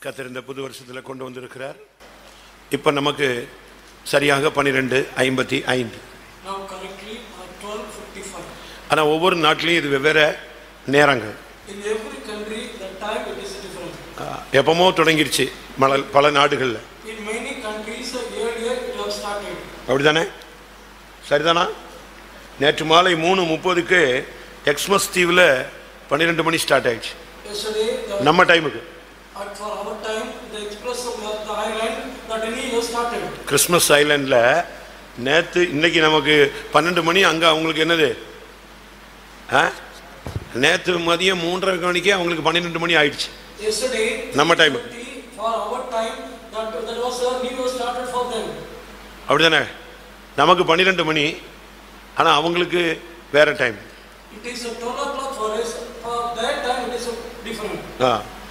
கத்தர் இந்த புது வருஷத்தில் கொண்டு வந்திருக்கிறார் இப்போ நமக்கு சரியாக பன்னிரெண்டு ஐம்பத்தி ஐந்து Now correctly uh, 1255. ஆனால் ஒவ்வொரு நாட்டிலையும் இது வெவ்வேறு நேரங்கள் In every country, the time it is different. ஆஹ், எப்பமோ தொடங்கிருச்சு மல பல நாடுகளில் In many countries, uh, earlier it has started. அப்படிதானே சரிதானா நேற்று மாலை மூணு முப்பதுக்கு எக்ஸ்மஸ் தீவில் பன்னிரெண்டு மணி ஸ்டார்ட் ஆயிடுச்சு Yesterday, the, நம்ம டைமுக்கு at for our time, the express of the, the island, the Delhi has started. Christmas ஐலண்டில் நேற்று இன்னைக்கு நமக்கு பன்னெண்டு மணி அங்கே அவங்களுக்கு என்னது ஆ நேற்று மதியம் மூன்றரை மணிக்கே அவங்களுக்கு பன்னிரெண்டு மணி ஆயிடுச்சு Yesterday, நம்ம time. 3:30 for our time, that, that was a new year started for them. அப்படிதானே நமக்கு பன்னிரெண்டு மணி ஆனால் அவங்களுக்கு வேற time It is a 12 o'clock for us, for that time it is a different. ஆ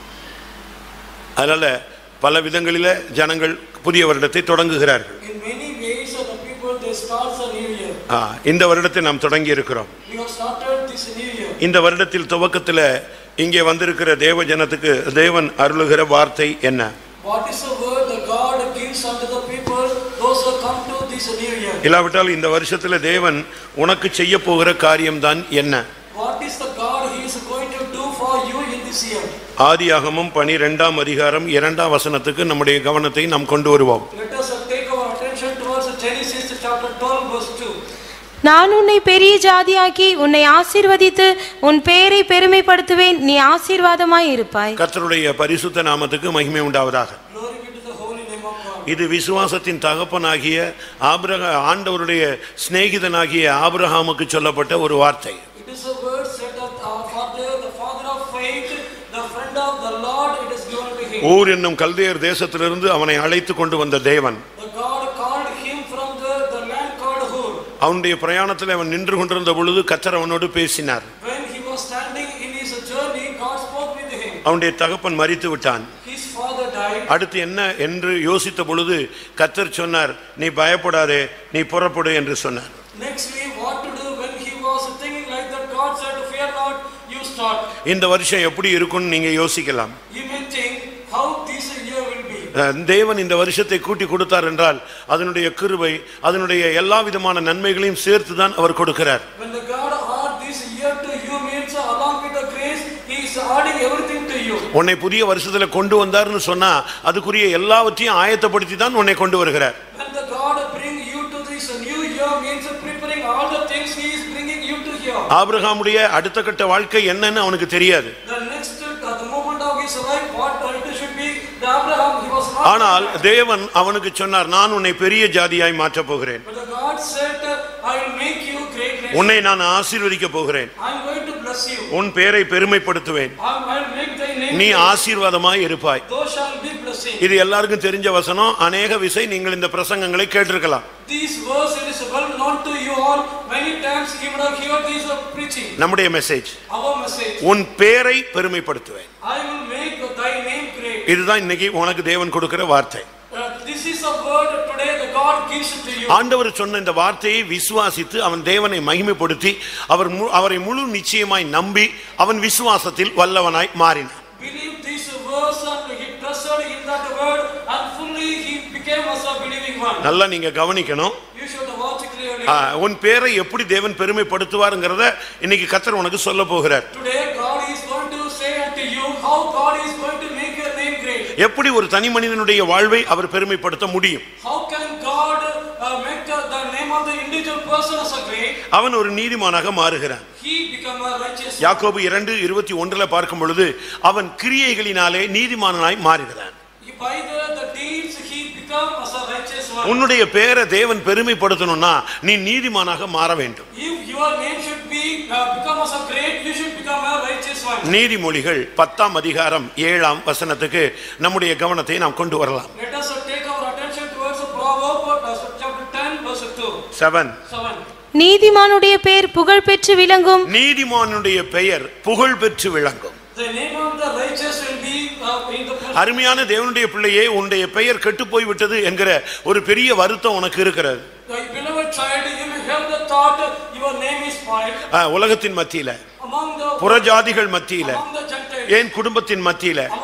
அதனால் பல விதங்களில் ஜனங்கள் புதிய வருடத்தை தொடங்குகிறார்கள் In many ways, uh, the people, they start the new year. ஆ இந்த வருடத்தை நாம் தொடங்கி இருக்கிறோம் We have started this new year. இந்த வருடத்தில் துவக்கத்தில் இங்கே வந்திருக்கிற தேவ ஜனத்துக்கு தேவன் அருளுகிற வார்த்தை என்ன What is the word that God gives unto the people, those who come to this new year? இல்லாவிட்டால் இந்த வருஷத்துல தேவன் உனக்கு செய்ய போகிற காரியம்தான் என்ன What is the God He is going to do for you in this year? ஆதியாகமம் பனிரெண்டாம் அதிகாரம் இரண்டாம் வசனத்துக்கு நம்முடைய கவனத்தை நாம் கொண்டு வருவோம் Let us uh, take our attention towards Genesis chapter 12 verse 2. நான் உன்னை பெரிய ஜாதியாக்கி உன்னை ஆசீர்வதித்து உன் பெயரை பெருமைப்படுத்துவேன் நீ ஆசீர்வாதமாய் இருப்பாய் கர்த்தருடைய பரிசுத்த நாமத்துக்கு மகிமை உண்டாவதாக Glory be to the holy name of God. இது விசுவாசத்தின் தகப்பனாகிய ஆபிரக ஆண்டவருடைய சிநேகிதனாகிய ஆபிரகாமுக்கு சொல்லப்பட்ட ஒரு வார்த்தை It is a word said of our father, the father of faith, the friend of the Lord, it is given to him. ஊர் என்னும் கல்தேயர் தேசத்திலிருந்து அவனை அழைத்து கொண்டு வந்த தேவன் The God called him from the, the land called Hur. அவனுடைய பிரயாணத்தில் அவன் நின்று கொண்டிருந்த பொழுது கத்தர் அவனோடு பேசினார் When he was standing in his journey, God spoke with him. அவனுடைய தகப்பன் மரித்து விட்டான் His father died. அடுத்து என்ன என்று யோசித்த பொழுது கத்தர் சொன்னார் நீ பயப்படாதே நீ புறப்படு என்று சொன்னார் Nextly, what to do when he was thinking like that, God said, fear not, you start. இந்த வருஷம் எப்படி இருக்கும்னு நீங்க யோசிக்கலாம் You may think how this year will be. அஹ், தேவன் இந்த வருஷத்தை கூட்டி கொடுத்தார் என்றால் அதனுடைய கிருபை அதனுடைய எல்லா விதமான நன்மைகளையும் சேர்த்து தான் அவர் கொடுக்கிறார் When the God add this year to you means uh, along with the grace, he is adding everything to you. உன்னை புதிய வருஷத்துல கொண்டு வந்தார்னு சொன்னா அதுக்குரிய எல்லாவற்றையும் ஆயத்தப்படுத்தி தான் உன்னை கொண்டு வருகிறார் When the God bring you to this new year means preparing all the things he is bringing you to here. ஆபிரகாமுடைய அடுத்த கட்ட வாழ்க்கை என்னன்னு அவனுக்கு தெரியாது The next, uh, the moment of his life, what it should be, the Abraham, he was not. ஆனால் தேவன் அவனுக்கு சொன்னார் நான் உன்னை பெரிய ஜாதியாய் மாற்றப் போகிறேன் But the God said, I will make you great nation. உன்னை நான் ஆசீர்வதிக்க போகிறேன் I am going to bless you. உன் பேரை பெருமைப்படுத்துவேன் I will make thy name. நீ great. ஆசீர்வாதமாய் இருப்பாய் Thou shalt be blessing. இது எல்லாருக்கும் தெரிஞ்ச வசனம் அநேக விசை நீங்கள் இந்த பிரசங்கங்களை கேட்டிருக்கலாம் These verse it is well known to you all. Many times you would have heard these uh, preaching. நம்முடைய மெசேஜ் Our message. உன் பேரை பெருமைப்படுத்துவேன் I will make thy name great. இதுதான் இன்னைக்கு உனக்கு தேவன் கொடுக்கிற வார்த்தை Uh, This is a word today the God gives to you. ஆண்டவர் சொன்ன இந்த வார்த்தையை விசுவாசித்து அவன் தேவனை மகிமைப்படுத்தி அவர் மு- அவரை முழு நிச்சயமாய் நம்பி அவன் விசுவாசத்தில் வல்லவனாய் மாறினான் Believe this verse and he trusted in that word and fully he became as a believing one. நல்லா நீங்க கவனிக்கணும் You should watch clearly. ஆ, உன் பேரை எப்படி தேவன் பெருமைப்படுத்துவாருங்கிறத இன்னைக்கு கத்தர் உனக்கு சொல்ல போகிறார் Today God is going to say unto you how God is going to make your name great. எப்படி ஒரு தனி மனிதனுடைய வாழ்வை அவர் பெருமைப்படுத்த முடியும் How can God uh, make uh, the name of the individual person as a great? அவன் ஒரு நீதிமானாக மாறுகிறான் He become a righteous. யாக்கோபு இரண்டு இருபத்தி ஒன்றுல பார்க்கும் பொழுது அவன் கிரியைகளினாலே நீதிமானாய் மாறுகிறான் By the, the deeds he become as a righteous one. உன்னுடைய பேரை தேவன் பெருமைப்படுத்தணும்னா நீ நீதிமானாக மாற வேண்டும் If your name should be uh, become as a great, you should become a righteous one. நீதிமொழிகள் பத்தாம் அதிகாரம் ஏழாம் வசனத்துக்கு நம்முடைய கவனத்தை நாம் கொண்டு வரலாம் Let us uh, take our attention towards the proverb uh, chapter 10 verse 2. Seven 7. நீதிமானுடைய பேர் புகழ் பெற்று விளங்கும் நீதிமானுடைய பெயர் புகழ் பெற்று விளங்கும் The name of the righteous will be uh, in the அருமையான தேவனுடைய பிள்ளையே உன்னுடைய பெயர் கெட்டு போய் விட்டது என்கிற ஒரு பெரிய வருத்தம் உனக்கு இருக்கிறது The beloved child, you may have the thought your name is spoiled ஆ, உலகத்தின் மத்தியில among the புறஜாதிகள் மத்தியில among the Gentiles, ஏன் குடும்பத்தின் மத்தியில among the family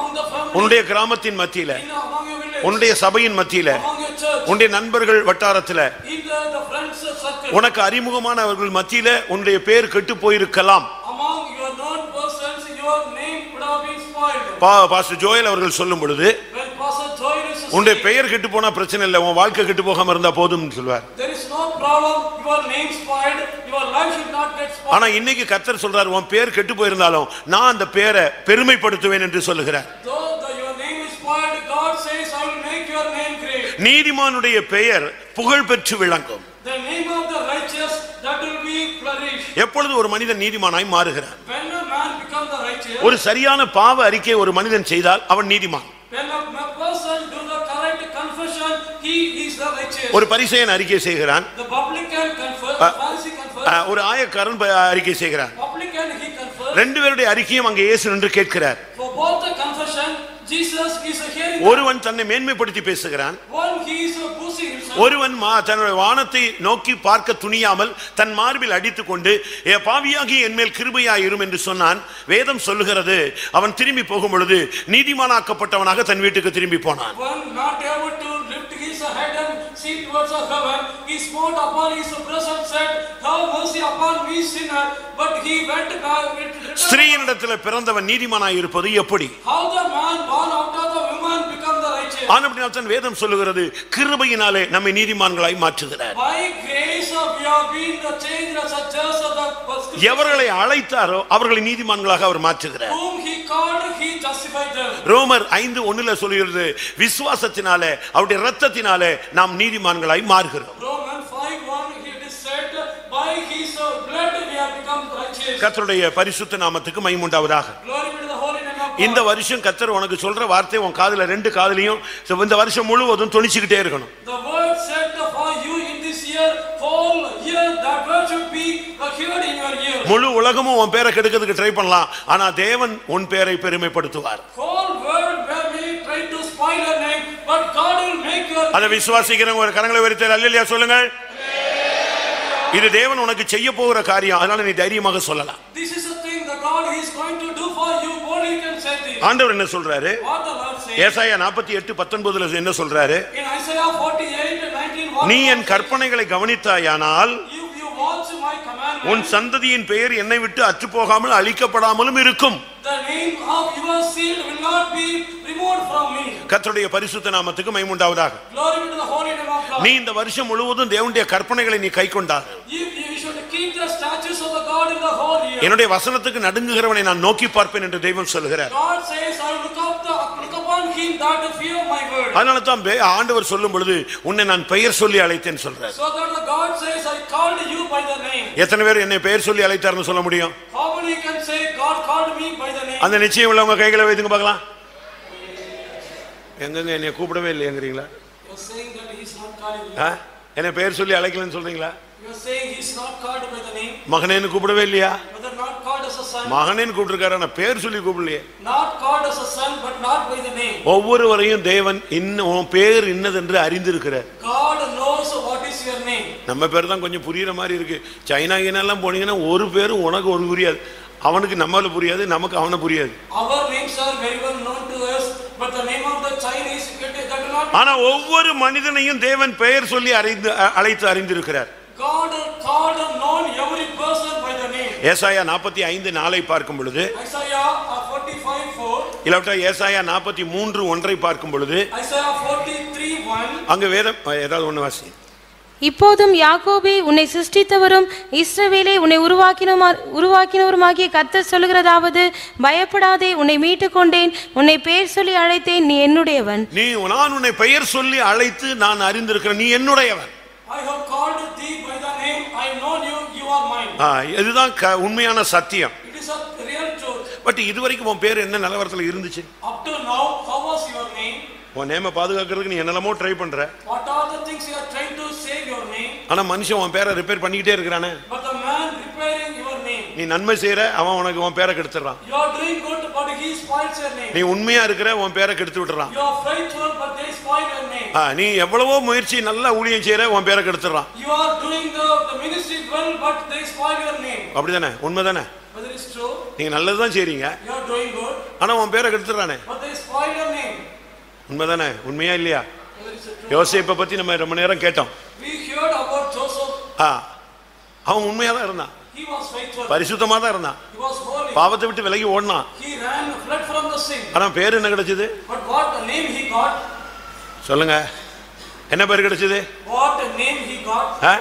உன்னுடைய கிராமத்தின் மத்தியில in among your village, உன்னுடைய சபையின் மத்தியில among your church, உன்னுடைய நண்பர்கள் வட்டாரத்துல in the, the friends circle, உனக்கு அறிமுகமானவர்கள் மத்தியில உன்னுடைய பேர் கெட்டு போயிருக்கலாம் among your known persons, your name would have been spoiled. பா- பாஸ்டர் ஜோயல் அவர்கள் சொல்லும் பொழுது When Pastor Joel is உன்னுடைய speaking, பெயர் கெட்டு போனா பிரச்சனை இல்லை உன் வாழ்க்கை கெட்டு போகாம இருந்தா போதும் சொல்வார் there is no problem, your name spoiled, your life should not get spoiled. ஆனா இன்னைக்கு கத்தர் சொல்றார் உன் பேர் கெட்டு போயிருந்தாலும் நான் அந்த பேரை பெருமைப்படுத்துவேன் என்று சொல்லுகிறார் Though the, your name is spoiled, God says, I will make your name great. நீதிமானுடைய பெயர் புகழ் பெற்று விளங்கும் The name of the righteous, that will be flourished. எப்பொழுது ஒரு மனிதன் நீதிமானாய் மாறுகிறார் When a man becomes the righteous, ஒரு சரியான பாவ அறிக்கை ஒரு மனிதன் செய்தால் அவன் நீதிமான் when a a person do the correct confession, he is the righteous. ஒரு பரிசெயன் அறிக்கை செய்கிறான் The publican confess, Uh, the Pharisee confess, அஹ், ஒரு ஆயக்காரன் ப- அறிக்கை செய்கிறான் publican he confess. ரெண்டு பேருடைய அறிக்கையும் அங்கே இயேசு நின்று கேட்கிறார் For both the confession, Jesus is hearing. ஒருவன் தன்னை மேன்மைப்படுத்தி பேசுகிறான் One, he is boosting himself. ஒருவன் மா தன்னுடைய வானத்தை நோக்கி பார்க்க துணியாமல் தன் மார்பில் அடித்துக் கொண்டு "ஏ பாவியாகி என் மேல் கிருபையாயிரும் என்று சொன்னான் வேதம் சொல்லுகிறது அவன் திரும்பி போகும் பொழுது நீதிமானாக்கப்பட்டவனாக தன் வீட்டுக்கு திரும்பி போனான் One not able to lift his head and see towards the heaven, he smote upon his breast and said, Have mercy upon me sinner. But he went back. with- ஸ்திரீயினிடத்தில் பிறந்தவன் நீதிமானாய் இருப்பது எப்படி How the man born out of the woman become the righteous? ஆனப்படினால் தான் வேதம் சொல்லுகிறது கிருபையினாலே நம்மை நீதிமான்களாய் மாற்றுகிறார் By grace uh, we have been the changed as a just of the prescription. எவர்களை அழைத்தாரோ அவர்களை நீதிமான்களாக அவர் மாற்றுகிறார் Whom he called, he justified them. ரோமர் ஐந்து ஒண்ணுல சொல்லுகிறது விசுவாசத்தினாலே அவருடைய ரத்தத்தினாலே நாம் நீதிமான்களாய் மாறுகிறோம் Romans 5 1, it is said, By his uh, blood we have become righteous. கர்த்தருடைய பரிசுத்த நாமத்துக்கு மைமுண்டாவதாக Glory be to the holy name of இந்த God. வருஷம் கத்தர் உனக்கு சொல்ற வார்த்தை உன் காதுல ரெண்டு காதுலயும் இந்த வருஷம் முழுவதும் தொணிச்சுக்கிட்டே இருக்கணும் The word said for you in this year, whole year, that word should be heard in your ear. முழு உலகமும் உன் பேரை கெடுக்கிறதுக்கு ட்ரை பண்ணலாம் ஆனா தேவன் உன் பேரை பெருமைப்படுத்துவார் Whole world may be try to spoil your name, but God will make your அதை விசுவாசிக்கிறவங்க ஒரு கரங்களை வரித்தல் அல்லையா சொல்லுங்கள் இது தேவன் உனக்கு செய்ய போகிற காரியம் அதனால நீ தைரியமாக சொல்லலாம் This is a thing that God is going to do for you. Only you can say this. ஆண்டவர் என்ன சொல்றாரு What the Lord says ஏசாயா நாற்பத்தி எட்டு பத்தொன்பதுல என்ன சொல்றாரு in Isaiah 48, 19, what நீ God என் says, கற்பனைகளை கவனித்தாயானால் If you watch my உன் commandments, சந்ததியின் பெயர் என்னை விட்டு அற்றுப்போகாமல் அழிக்கப்படாமலும் இருக்கும் the name of your seed will not be removed from me. கர்த்தருடைய பரிசுத்த நாமத்துக்கு மைமுண்டாவதாக Glory be to the holy name of God. நீ இந்த வருஷம் முழுவதும் தேவனுடைய கற்பனைகளை நீ கை கொண்டார் If you should keep the statutes of the God in the whole year. என்னுடைய வசனத்துக்கு நடுங்குகிறவனை நான் நோக்கி பார்ப்பேன் என்று தெய்வம் சொல்லுகிறார் God says, I will look up the, look upon him that fear my word. அதனால தான் பே- ஆண்டவர் சொல்லும் பொழுது உன்னை நான் பெயர் சொல்லி அழைத்தேன் சொல்றார் So that the God says, I called you by the name. எத்தனை பேர் என்னை பெயர் சொல்லி அழைத்தார்னு சொல்ல முடியும் How many can say, God called me by the name? அந்த நிச்சயம் உள்ளவங்க கைகளை வைத்துங்க பார்க்கலாம் எங்கங்க என்னை கூப்பிடவே இல்லையங்கிறீங்களா You're saying that he's not calling you. ஆ? என்னை பெயர் சொல்லி அழைக்கலன்னு சொல்றீங்களா You're saying he's not called by the name, மகனேன்னு கூப்பிடவே இல்லையா whether not called as a son, மகனேன்னு கூப்பிட்டுருக்காரு ஆனா பேர் சொல்லி கூப்பிடலையே not called as a son, but not by the name. ஒவ்வொருவரையும் தேவன் இன்னும் உன் பேர் இன்னதென்று அறிந்திருக்கிறார் God knows what is your name. நம்ம பேர் தான் கொஞ்சம் புரியுற மாதிரி இருக்கு சைனா கீனெல்லாம் போனீங்கன்னா ஒரு பேரும் உனக்கு ஒரு புரியாது அவனுக்கு நம்மள புரியாது நமக்கு அவனை புரியாது Our names are very well known to us, but the name of the Chinese, that will not ஆனா ஒவ்வொரு மனிதனையும் தேவன் பெயர் சொல்லி அறிந்து அ- அழைத்து அறிந்திருக்கிறார் God called and known every person by the name. ஏசாயா நாற்பத்தி ஐந்து நாளை பார்க்கும் பொழுது Isaiah uh, 45 4, இல்லாவிட்டா ஏசாயா நாற்பத்தி மூன்று ஒன்றை பார்க்கும் பொழுது Isaiah 43 1. அங்க வேதம் ஏதாவது ஒண்ணு வாசி இப்போதும் யாக்கோபே உன்னை சிருஷ்டித்தவரும் இஸ்ரவேலை உன்னை உருவாக்கினமா உருவாக்கினவருமாகிய கர்த்தர் சொல்லுகிறதாவது பயப்படாதே உன்னை மீட்டுக் கொண்டேன் உன்னை பேர் சொல்லி அழைத்தேன் நீ என்னுடையவன் நீ நான் உன்னை பெயர் சொல்லி அழைத்து நான் அறிந்திருக்கிறேன் நீ என்னுடையவன் I have called thee by the name, I know you, you are mine. ஆ, இதுதான் க- உண்மையான சத்தியம் It is a real truth. But இதுவரைக்கும் உன் பேர் என்ன நிலவரத்துல இருந்துச்சு Up to now, how was your name? உன் நேம பாதுகாக்கிறதுக்கு நீ என்னெல்லாமோ ட்ரை பண்ற What are the things you are trying to save your name? ஆனா மனுஷன் உன் பேரை ரிப்பேர் பண்ணிக்கிட்டே இருக்கிறானே But the man repairing your name. நீ நன்மை செய்யற அவன் உனக்கு உன் பேரை கெடுத்துறான் You are doing good, but he spoils your name. நீ உண்மையா இருக்கிற உன் பேரை கெடுத்து விட்டுறான் You are faithful, but they spoil your name. ஆ, நீ எவ்வளவோ முயற்சி நல்லா ஊழியம் செய்யற உன் பேரை கெடுத்துறான் You are doing the, the ministry well, but they spoil your name. அப்படிதானே உண்மைதானே Whether it's true, நீங்க நல்லதுதான் செய்றீங்க you are doing good, ஆனா உன் பேரை கெடுத்துறானே but they spoil your உண்மைதானே உண்மையா இல்லையா யோசேப்பை பத்தி நம்ம ரொம்ப நேரம் கேட்டோம் We heard about Joseph. ஆ அவன் உண்மையா தான் இருந்தான் He was faithful. பரிசுத்தமா தான் இருந்தான் He was holy. பாவத்தை விட்டு விலகி ஓடினான் He ran, fled from the sin. ஆனா பேர் என்ன கிடைச்சது But what a name he got? சொல்லுங்க என்ன பேர் கிடைச்சது What a name he got? ஆ?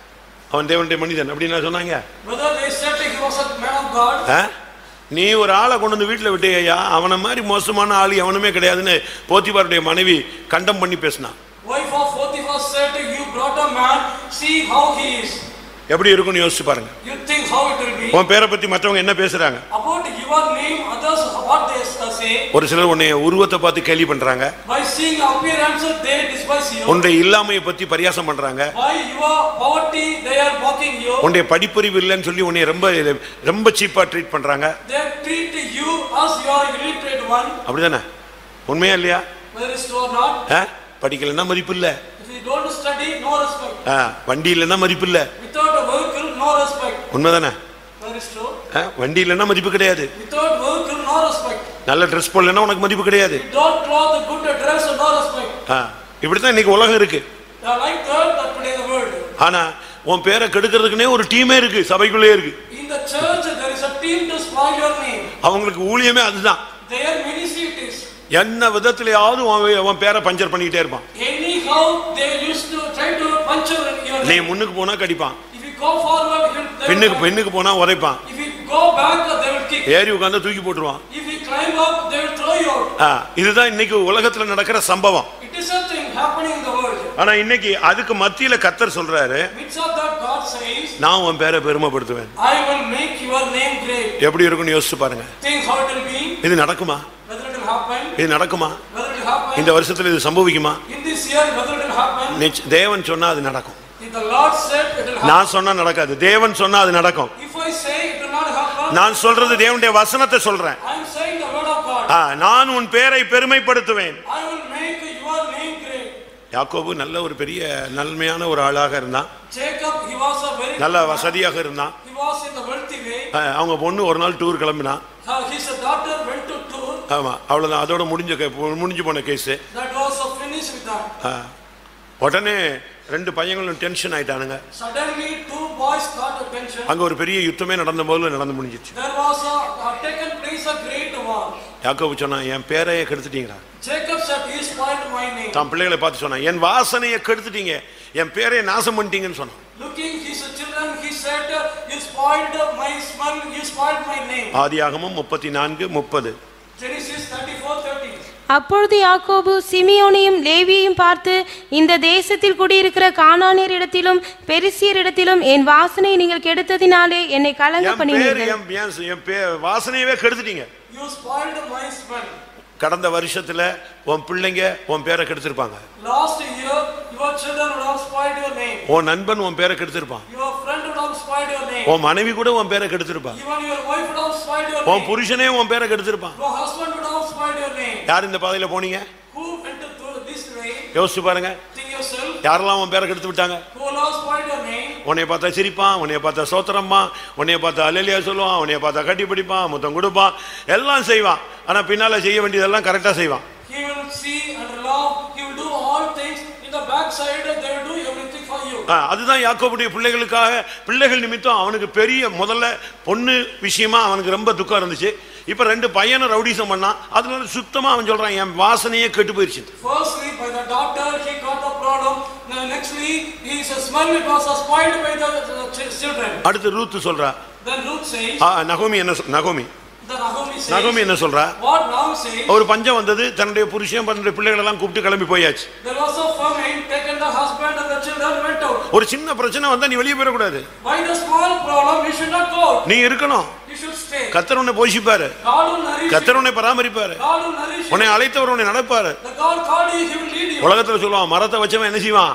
அவன் தேவனுடைய மனிதன் அப்படின்னு சொன்னாங்க Whether they said he was a man of God, ஆ? நீ ஒரு ஆளை கொண்டு வந்து வீட்டில் விட்டேயா அவனை மாதிரி மோசமான ஆள் எவனுமே கிடையாதுன்னு போத்திபாருடைய மனைவி கண்டம் பண்ணி பேசினான் wife of Potiphar said, You brought a man, see how he is. எப்படி இருக்கும்னு யோசிச்சு பாருங்க You think how it will be? உன் பேரை பத்தி மற்றவங்க என்ன பேசுறாங்க About your name, others what they say. ஒரு சிலர் உன்னை உருவத்தை பார்த்து கேலி பண்றாங்க By seeing appearance, they despise you. உன்னுடைய இல்லாமையை பத்தி பரியாசம் பண்றாங்க By your poverty, they are mocking you. உன்னுடைய படிப்பறிவு இல்லைன்னு சொல்லி உன்னை ரொம்ப ரொம்ப சீப்பா ட்ரீட் பண்றாங்க They treat you as you are illiterate one. அப்படிதானே உண்மையா இல்லையா Whether it's true or not, ஆ? படிக்கலைன்னா மதிப்பு இல்ல if you don't study, no respect. ஆ, வண்டி இல்லைன்னா மதிப்பு இல்ல Without a vehicle, no respect. உண்மைதானே Whether it's true, ஆ, வண்டி இல்லைன்னா மதிப்பு கிடையாது without vehicle, no respect. நல்ல ட்ரெஸ் போடலன்னா உனக்கு மதிப்பு கிடையாது Without cloth, good dress, no respect. ஆ, இப்படித்தான் இன்னைக்கு உலகம் இருக்கு They are like that, that today the world. ஆனா உன் பேரை கெடுக்கிறதுக்குனே ஒரு டீமே இருக்கு சபைக்குள்ளே இருக்கு In the church, there is a team to spoil your name. அவங்களுக்கு ஊழியமே அதுதான் Their ministry it is. என்ன விதத்திலேயாவது உன் உன் பேரை பஞ்சர் பண்ணிக்கிட்டே இருப்பான் Anyhow, they used to try to puncture your நீ name. முன்னுக்கு போனா கடிப்பான் If you go forward, he'll- they பெண்ணுக்கு will பெண்ணுக்கு போனா உதைப்பான் If you go back, they will kick. ஏறி உட்காந்து தூக்கி போட்டுருவான் If you climb up, they will throw you out. ஆ, இதுதான் இன்னைக்கு உலகத்துல நடக்கிற சம்பவம் It is a thing happening in the world. ஆனா இன்னைக்கு அதுக்கு மத்தியில கத்தர் சொல்றாரு Midst of that, God says, நான் உன் பேரை பெருமைப்படுத்துவேன் I will make your name great. எப்படி இருக்கும்னு யோசிச்சு பாருங்க Think how it will be, இது நடக்குமா whether it will happen, இது நடக்குமா whether it will happen. இந்த வருஷத்துல இது சம்பவிக்குமா In this year, whether it will happen. நிச்ச- தேவன் சொன்னா அது நடக்கும் If the Lord said, it will happen. நான் சொன்னா நடக்காது தேவன் சொன்னா அது நடக்கும் If I say it will not happen, நான் சொல்றது தேவனுடைய வசனத்தை சொல்றேன் I am saying the word of God. ஆ, நான் உன் பேரை பெருமைப்படுத்துவேன் I will make your name great. யாக்கோபு நல்ல ஒரு பெரிய நன்மையான ஒரு ஆளாக இருந்தான் Jacob, he was a very நல்ல good man. வசதியாக இருந்தான் He was in the wealthy way. ஆ, அவங்க பொண்ணு ஒரு நாள் டூர் கிளம்பினான் Uh, His daughter went to tour. ஆமா அவ்வளவுதான் அதோட முடிஞ்ச கே- முடிஞ்சு போன case That was a finish with that. உடனே ரெண்டு பையங்களும் டென்ஷன் ஆயிட்டானுங்க Suddenly, two boys got attention. அங்க ஒரு பெரிய யுத்தமே நடந்த போது நடந்து முடிஞ்சிச்சு There was a, a taken place a great war. யாக்கோபு சொன்னான் என் பேரையே கெடுத்துட்டீங்களா Jacob said, He spoiled my name. தான் பிள்ளைகளை பார்த்து சொன்னான் என் வாசனையை கெடுத்துட்டீங்க என் பேரையை நாசம் பண்ணிட்டீங்கன்னு சொன்னான் Looking his children, he said, You spoiled my smell, you spoiled my name. ஆதியாகமம் முப்பத்தி நான்கு முப்பது Genesis 34 30. அப்பொழுது யாக்கோபு சிமியோனையும் லேவியையும் பார்த்து இந்த தேசத்தில் குடியிருக்கிற கானானியரிடத்திலும் பெரிசியரிடத்திலும் என் வாசனை நீங்கள் கெடுத்ததினாலே என்னை கலங்க என் பேர் பண்ணினீர்கள் என் என் என் பே வாசனையவே கெடுத்துட்டீங்க You spoiled my smell. கடந்த வருஷத்துல உன் பிள்ளைங்க உன் பேரை கெடுத்திருப்பாங்க Last year, your children would have spoiled your name. உன் நண்பன் உன் பேரை கெடுத்திருப்பான் Your friend would have spoiled your name. உன் மனைவி கூட உன் பேரை கெடுத்திருப்பான் Even your wife would have spoiled your உன் name. புருஷனே உன் பேரை கெடுத்திருப்பான் Your husband would have spoiled your name. யார் இந்த பாதையில போனீங்க Who went through this way? யோசிச்சு பாருங்க Think yourself. யாரெல்லாம் உன் பேரை கெடுத்து விட்டாங்க Who will have spoiled your name? உன்னைய பார்த்தா சிரிப்பான் உன்னைய பார்த்தா சோத்திரம்மா உன்னைய பார்த்தா அலலியா சொல்லுவான் உன்னைய பார்த்தா கட்டி பிடிப்பான் முத்தம் கொடுப்பான் எல்லாம் செய்வான் ஆனா பின்னால செய்ய வேண்டியதெல்லாம் கரெக்டா செய்வான் He will see and love. He will do all things. In the backside, they will do everything for you. ஆ, அதுதான் யாக்கோபுடைய பிள்ளைகளுக்காக பிள்ளைகள் நிமித்தம் அவனுக்கு பெரிய முதல்ல பொண்ணு விஷயமா அவனுக்கு ரொம்ப துக்கம் இருந்துச்சு இப்ப ரெண்டு பையனை ரவுடிசம் பண்ணான் அதனால சுத்தமா அவன் சொல்றான் என் வாசனையே கெட்டு போயிருச்சு Firstly, by the daughter, he got the problem. Now, nextly, his smell it was spoiled by the, the ch- children. அடுத்து ரூத்து சொல்றா Then Ruth says, ஆ, நகோமி என்ன சொ- நகோமி the Naomi says, நகோமி என்ன சொல்றா what now says, ஒரு பஞ்சம் வந்தது தன்னுடைய புருஷன் தன்னுடைய பிள்ளைகள் எல்லாம் கூப்பிட்டு கிளம்பி போயாச்சு there was a famine, taken the husband and the children went out. ஒரு சின்ன பிரச்சனை வந்தா நீ வெளியே போயிடக்கூடாது By the small problem, you should not go out. நீ இருக்கணும் You should stay. கத்தர் உன்னை போஷிப்பாரு God will nourish you. கத்தர் உன்னை பராமரிப்பாரு God will nourish you. உன்னை அழைத்தவர் உன்னை நடப்பாரு The God called you, He will lead you. உலகத்துல சொல்லுவான் மரத்தை வச்சவன் என்ன செய்வான்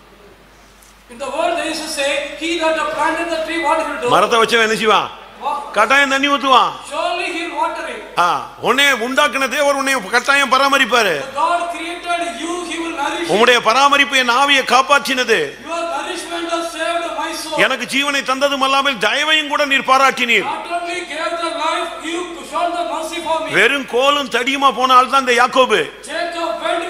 In the world, they used to say, He that planted the tree, what he will do? மரத்தை வச்சவன் என்ன செய்வான் Wa- கட்டாயம் தண்ணி ஊத்துவான் Surely He will water it. ஆ, உன்னை உண்டாக்குன தேவர் உன்னை கட்டாயம் பராமரிப்பாரு The God created you, He will nourish you. உம்முடைய பராமரிப்பு என் ஆவியை காப்பாற்றினது Your nourishment has saved my soul. எனக்கு ஜீவனை தந்ததும் அல்லாமல் தயவையும் கூட நீர் பாராட்டினீர் Not only gave the life, you showed the mercy for me. வெறும் கோலும் தடியுமா போன ஆள் தான் இந்த யாக்கோபு Jacob went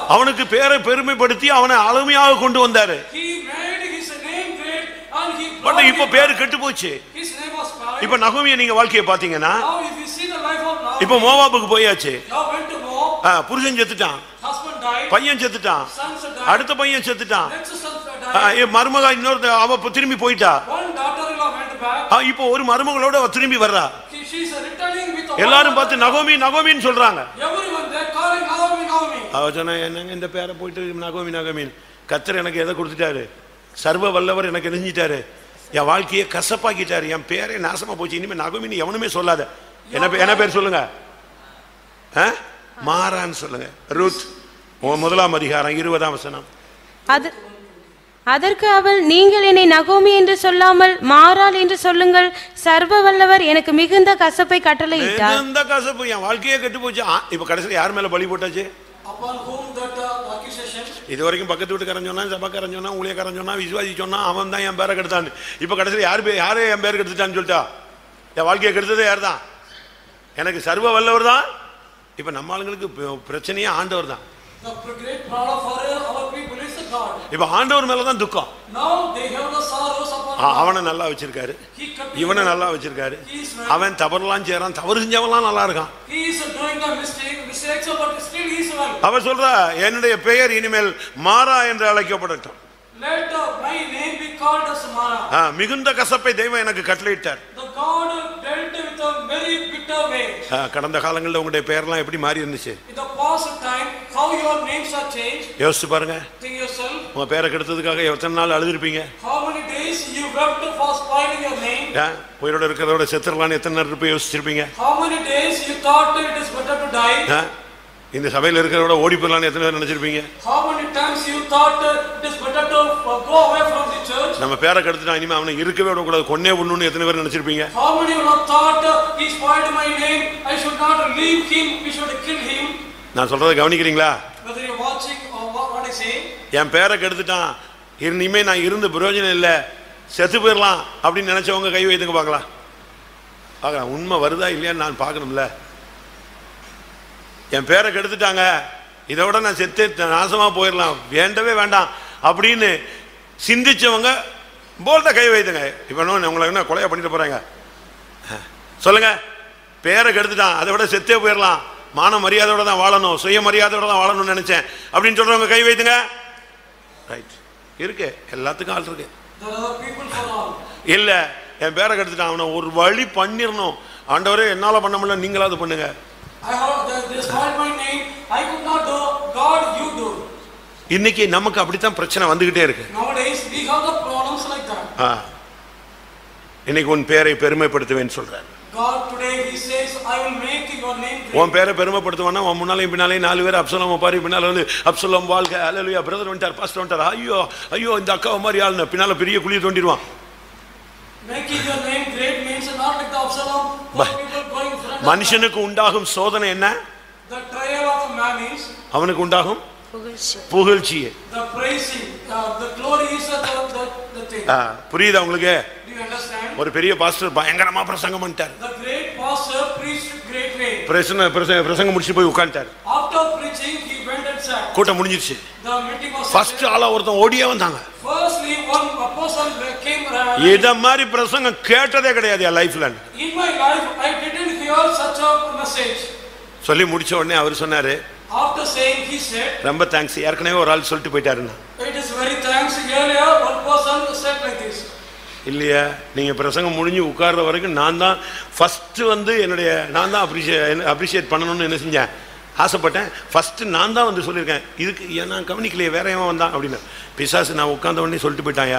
அவனுக்கு பேரை பெருமைப்படுத்தி அவனை அழுமையாக கொண்டு வந்தாரு He made his name great and he but brought இப்ப him பேரு back. கெட்டு போச்சு His name was spoiled. இப்ப நகோமிய நீங்க வாழ்க்கையை பாத்தீங்கன்னா Now if you see the life of now, இப்ப மோவாபுக்கு போயாச்சு now went to Moab, ஆ, புருஷன் செத்துட்டான் husband died, பையன் செத்துட்டான் sons died, அடுத்த பையன் செத்துட்டான் next son ஆ, died, என் மருமக இன்னொரு அவ இப்ப திரும்பி போயிட்டா one daughter-in-law went back. ஆ, இப்போ ஒரு மருமகளோட அவ திரும்பி வர்றா She she is returning with a எல்லாரும் பார்த்து நகோமி நகோமின்னு சொல்றாங்க Everyone they're calling Naomi, Naomi. அவ சொன்னா என்னங்க இந்த பேரை போயிட்டு நகோமி நகோமின் கத்தர் எனக்கு எதை கொடுத்துட்டாரு சர்வ வல்லவர் எனக்கு எரிஞ்சிட்டாரு என் வாழ்க்கையை கசப்பாக்கிட்டாரு என் பேரே நாசமா போச்சு இனிமே நகோமின்னு எவனுமே சொல்லாத என்ன பே- என்ன பேர் சொல்லுங்க ஆ? மாறான்னு சொல்லுங்க ரூத் உன் முதலாம் அதிகாரம் இருபதாம் வசனம் அது அதற்கு அவள் நீங்கள் என்னை நகோமி என்று சொல்லாமல் மாறாள் என்று சொல்லுங்கள் சர்வ வல்லவர் எனக்கு மிகுந்த கசப்பை கட்டளையிட்டார் இந்த கசப்பு என் வாழ்க்கையே கெட்டு போச்சு ஆ, இப்ப கடைசியில் யார் மேல பலி போட்டாச்சு Upon whom that uh, accusation, இது வரைக்கும் பக்கத்து வீட்டுக்காரன் சொன்னா சபக்காரன் சொன்னா ஊழியக்காரன் சொன்னா விசுவாசி சொன்னா அவன் தான் என் பேரை கெடுத்தான் இப்ப கடைசியில் யார் பே- யாரு என் பேரை கெடுத்துட்டான்னு சொல்லிட்டா என் வாழ்க்கையை கெடுத்ததே யார் தான் எனக்கு சர்வ வல்லவர் தான் இப்ப நம்ம ஆளுங்களுக்கு பி- பிரச்சனையே ஆண்டவர் தான் the great problem for our people is the God. இப்ப ஆண்டவர் மேல தான் துக்கம் Now they have the sorrows upon ஆ, அவனை நல்லா வச்சிருக்காரு He kept இவனை நல்லா வச்சிருக்காரு He is well. அவன் தவறுலாம் செய்யறான் தவறு செஞ்சவன்லாம் நல்லா இருக்கான் He is doing the mistake, mistakes, but still he is well. அவர் சொல்றா என்னுடைய பெயர் இனிமேல் மாறா என்று அழைக்கப்படட்டும் Let uh, my name be called as Mara. ஆ, மிகுந்த கசப்பை தெய்வம் எனக்கு கட்டளையிட்டார் The God dealt with a very bitter way. ஆ, கடந்த காலங்களில் உங்களுடைய பெயர்லாம் எப்படி மாறி இருந்துச்சு In the past time, how your names are changed, யோசிச்சு பாருங்க think yourself, உங்க பேரை கெடுத்ததுக்காக எத்தனை நாள் அழுதுருப்பீங்க how many days you wept for spoiling your name, ஏன் உயிரோட இருக்கிறதோட செத்துடலான்னு எத்தனை நேரம் இருப்ப யோசிச்சிருப்பீங்க how many days you thought it is better to die, ஆ? இந்த சபையில் இருக்கிறதோட ஓடி போயிடலான்னு எத்தனை பேர் நினைச்சிருப்பீங்க how many times you thought uh, it is better to uh, go away from the church, நம்ம பேரை கெடுத்துட்டா இனிமே அவனை இருக்கவே விடக்கூடாது கொன்னே விடணும்னு எத்தனை பேர் நினைச்சிருப்பீங்க how many would have thought uh, he spoiled my name, I should not leave him, we should kill him, நான் சொல்றதை கவனிக்கிறீங்களா whether you're watching or what, what I say, என் பேரை கெடுத்துட்டான் இனிமே நான் இருந்து பிரயோஜனம் இல்லை செத்து போயிடலாம் அப்படின்னு நினைச்சவங்க கை வைத்துங்க பார்க்கலாம் பார்க்கலாம் உண்மை வருதா இல்லையான்னு நான் பார்க்கணும்ல என் பேரை கெடுத்துட்டாங்க இதோட நான் செத்து நாசமா போயிடலாம் வேண்டவே வேண்டாம் அப்படின்னு சிந்திச்சவங்க போல்ட்ட கை வைத்துங்க இப்போ என்ன உங்களை என்ன கொலையா பண்ணிட்டு போறாங்க சொல்லுங்க பேரை கெடுத்துட்டான் அதை விட செத்தே போயிடலாம் மான மரியாதையோட தான் வாழணும் சுய மரியாதையோட தான் வாழணும்னு நினைச்சேன் அப்படின்னு சொல்றவங்க கை வைத்துங்க ரைட் இருக்கு எல்லாத்துக்கும் ஆள் இருக்கு there are people for all. இல்ல என் பேரை கெடுத்துட்டான் அவனை ஒரு வழி பண்ணிடணும் ஆண்டவரே என்னால பண்ண முடியல நீங்களாவது பண்ணுங்க I heard that they spoiled my name. I could not do. God, you do. இன்னைக்கு நமக்கு அப்படித்தான் பிரச்சனை வந்துகிட்டே இருக்கு Nowadays, we have the problems like that. ஆ. இன்னைக்கு உன் பேரை பெருமைப்படுத்துவேன்னு சொல்றாரு God today, He says, I will make your name great. உன் பேரை பெருமைப்படுத்துவானா உன் முன்னாலையும் பின்னாலையும் நாலு பேர் அப்சலம் பாரு பின்னால வந்து அப்சலம் வாழ்க அலலுயா பிரதர் வந்துட்டார் பாஸ்டர் வந்துட்டார் ஐயோ ஐயோ இந்த அக்காவை மாதிரி ஆளுன பின்னால பெரிய குழியை தோண்டிடுவான் Making your name great means not like the Absalom. But- For people going in front of மனுஷனுக்கு உண்டாகும் சோதனை என்ன The trial of a man is அவனுக்கு உண்டாகும் புகழ்ச்சி புகழ்ச்சியே the praising. Uh, the glory is the, the, the thing. ஆ, புரியுதா உங்களுக்கு Do you understand? ஒரு பெரிய பாஸ்டர் பயங்கரமா பிரசங்கம் பண்ணிட்டார் The great pastor preached great way. பிரசன பிரச- பிரசங்கம் முடிச்சு போய் உட்காந்துட்டார் After preaching, he went and sat. கூட்டம் முடிஞ்சிருச்சு The meeting was ஃபர்ஸ்ட் ஆளா ஒருத்தன் ஓடியே வந்தாங்க Firstly, one person came around. இத மாதிரி பிரசங்கம் கேட்டதே கிடையாது என் லைஃப்ல In my life, I didn't hear such a message. சொல்லி முடிச்ச உடனே அவர் சொன்னாரு After saying, he said, ரொம்ப தேங்க்ஸ் ஏற்கனவே ஒரு ஆள் சொல்லிட்டு போயிட்டாருன்னா It is very thanks. Earlier, one person said like this. இல்லையா நீங்க பிரசங்கம் முடிஞ்சு உட்கார்ற வரைக்கும் நான் தான் ஃபர்ஸ்ட் வந்து என்னுடைய நான் தான் அப்ரிஷியேட் அப்ரிஷியேட் பண்ணணும்னு என்ன செஞ்சேன் ஆசைப்பட்டேன் ஃபர்ஸ்ட் நான் தான் வந்து சொல்லியிருக்கேன் இதுக்கு ஏன் நான் கவனிக்கலையே வேற எவன் வந்தான் அப்படின்னு பிசாசு நான் உட்கார்ந்த உடனே சொல்லிட்டு போயிட்டாயா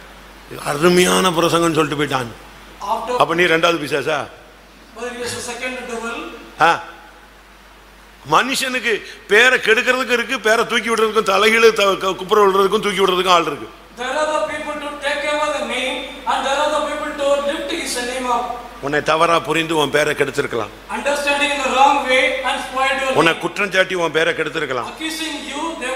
அருமையான பிரசங்கம்னு சொல்லிட்டு போயிட்டான் After, அப்ப நீ ரெண்டாவது பிசாசா well, he was the second devil. ஆ மனுஷனுக்கு பேரை கெடுக்கிறதுக்கு இருக்கு பேரை தூக்கி விடுறதுக்கும் தலைகீழ குப்புற விடுறதுக்கும் தூக்கி விடுறதுக்கும் ஆள் இருக்கு There are the people to take over the name, and there are the people to lift his name up. உன்னை தவறா புரிந்து உன் பேரை கெடுத்திருக்கலாம் Understanding in the wrong way and spoiled your உன்னை name. குற்றம் சாட்டி உன் பேரை கெடுத்திருக்கலாம் Accusing you, they would have spoiled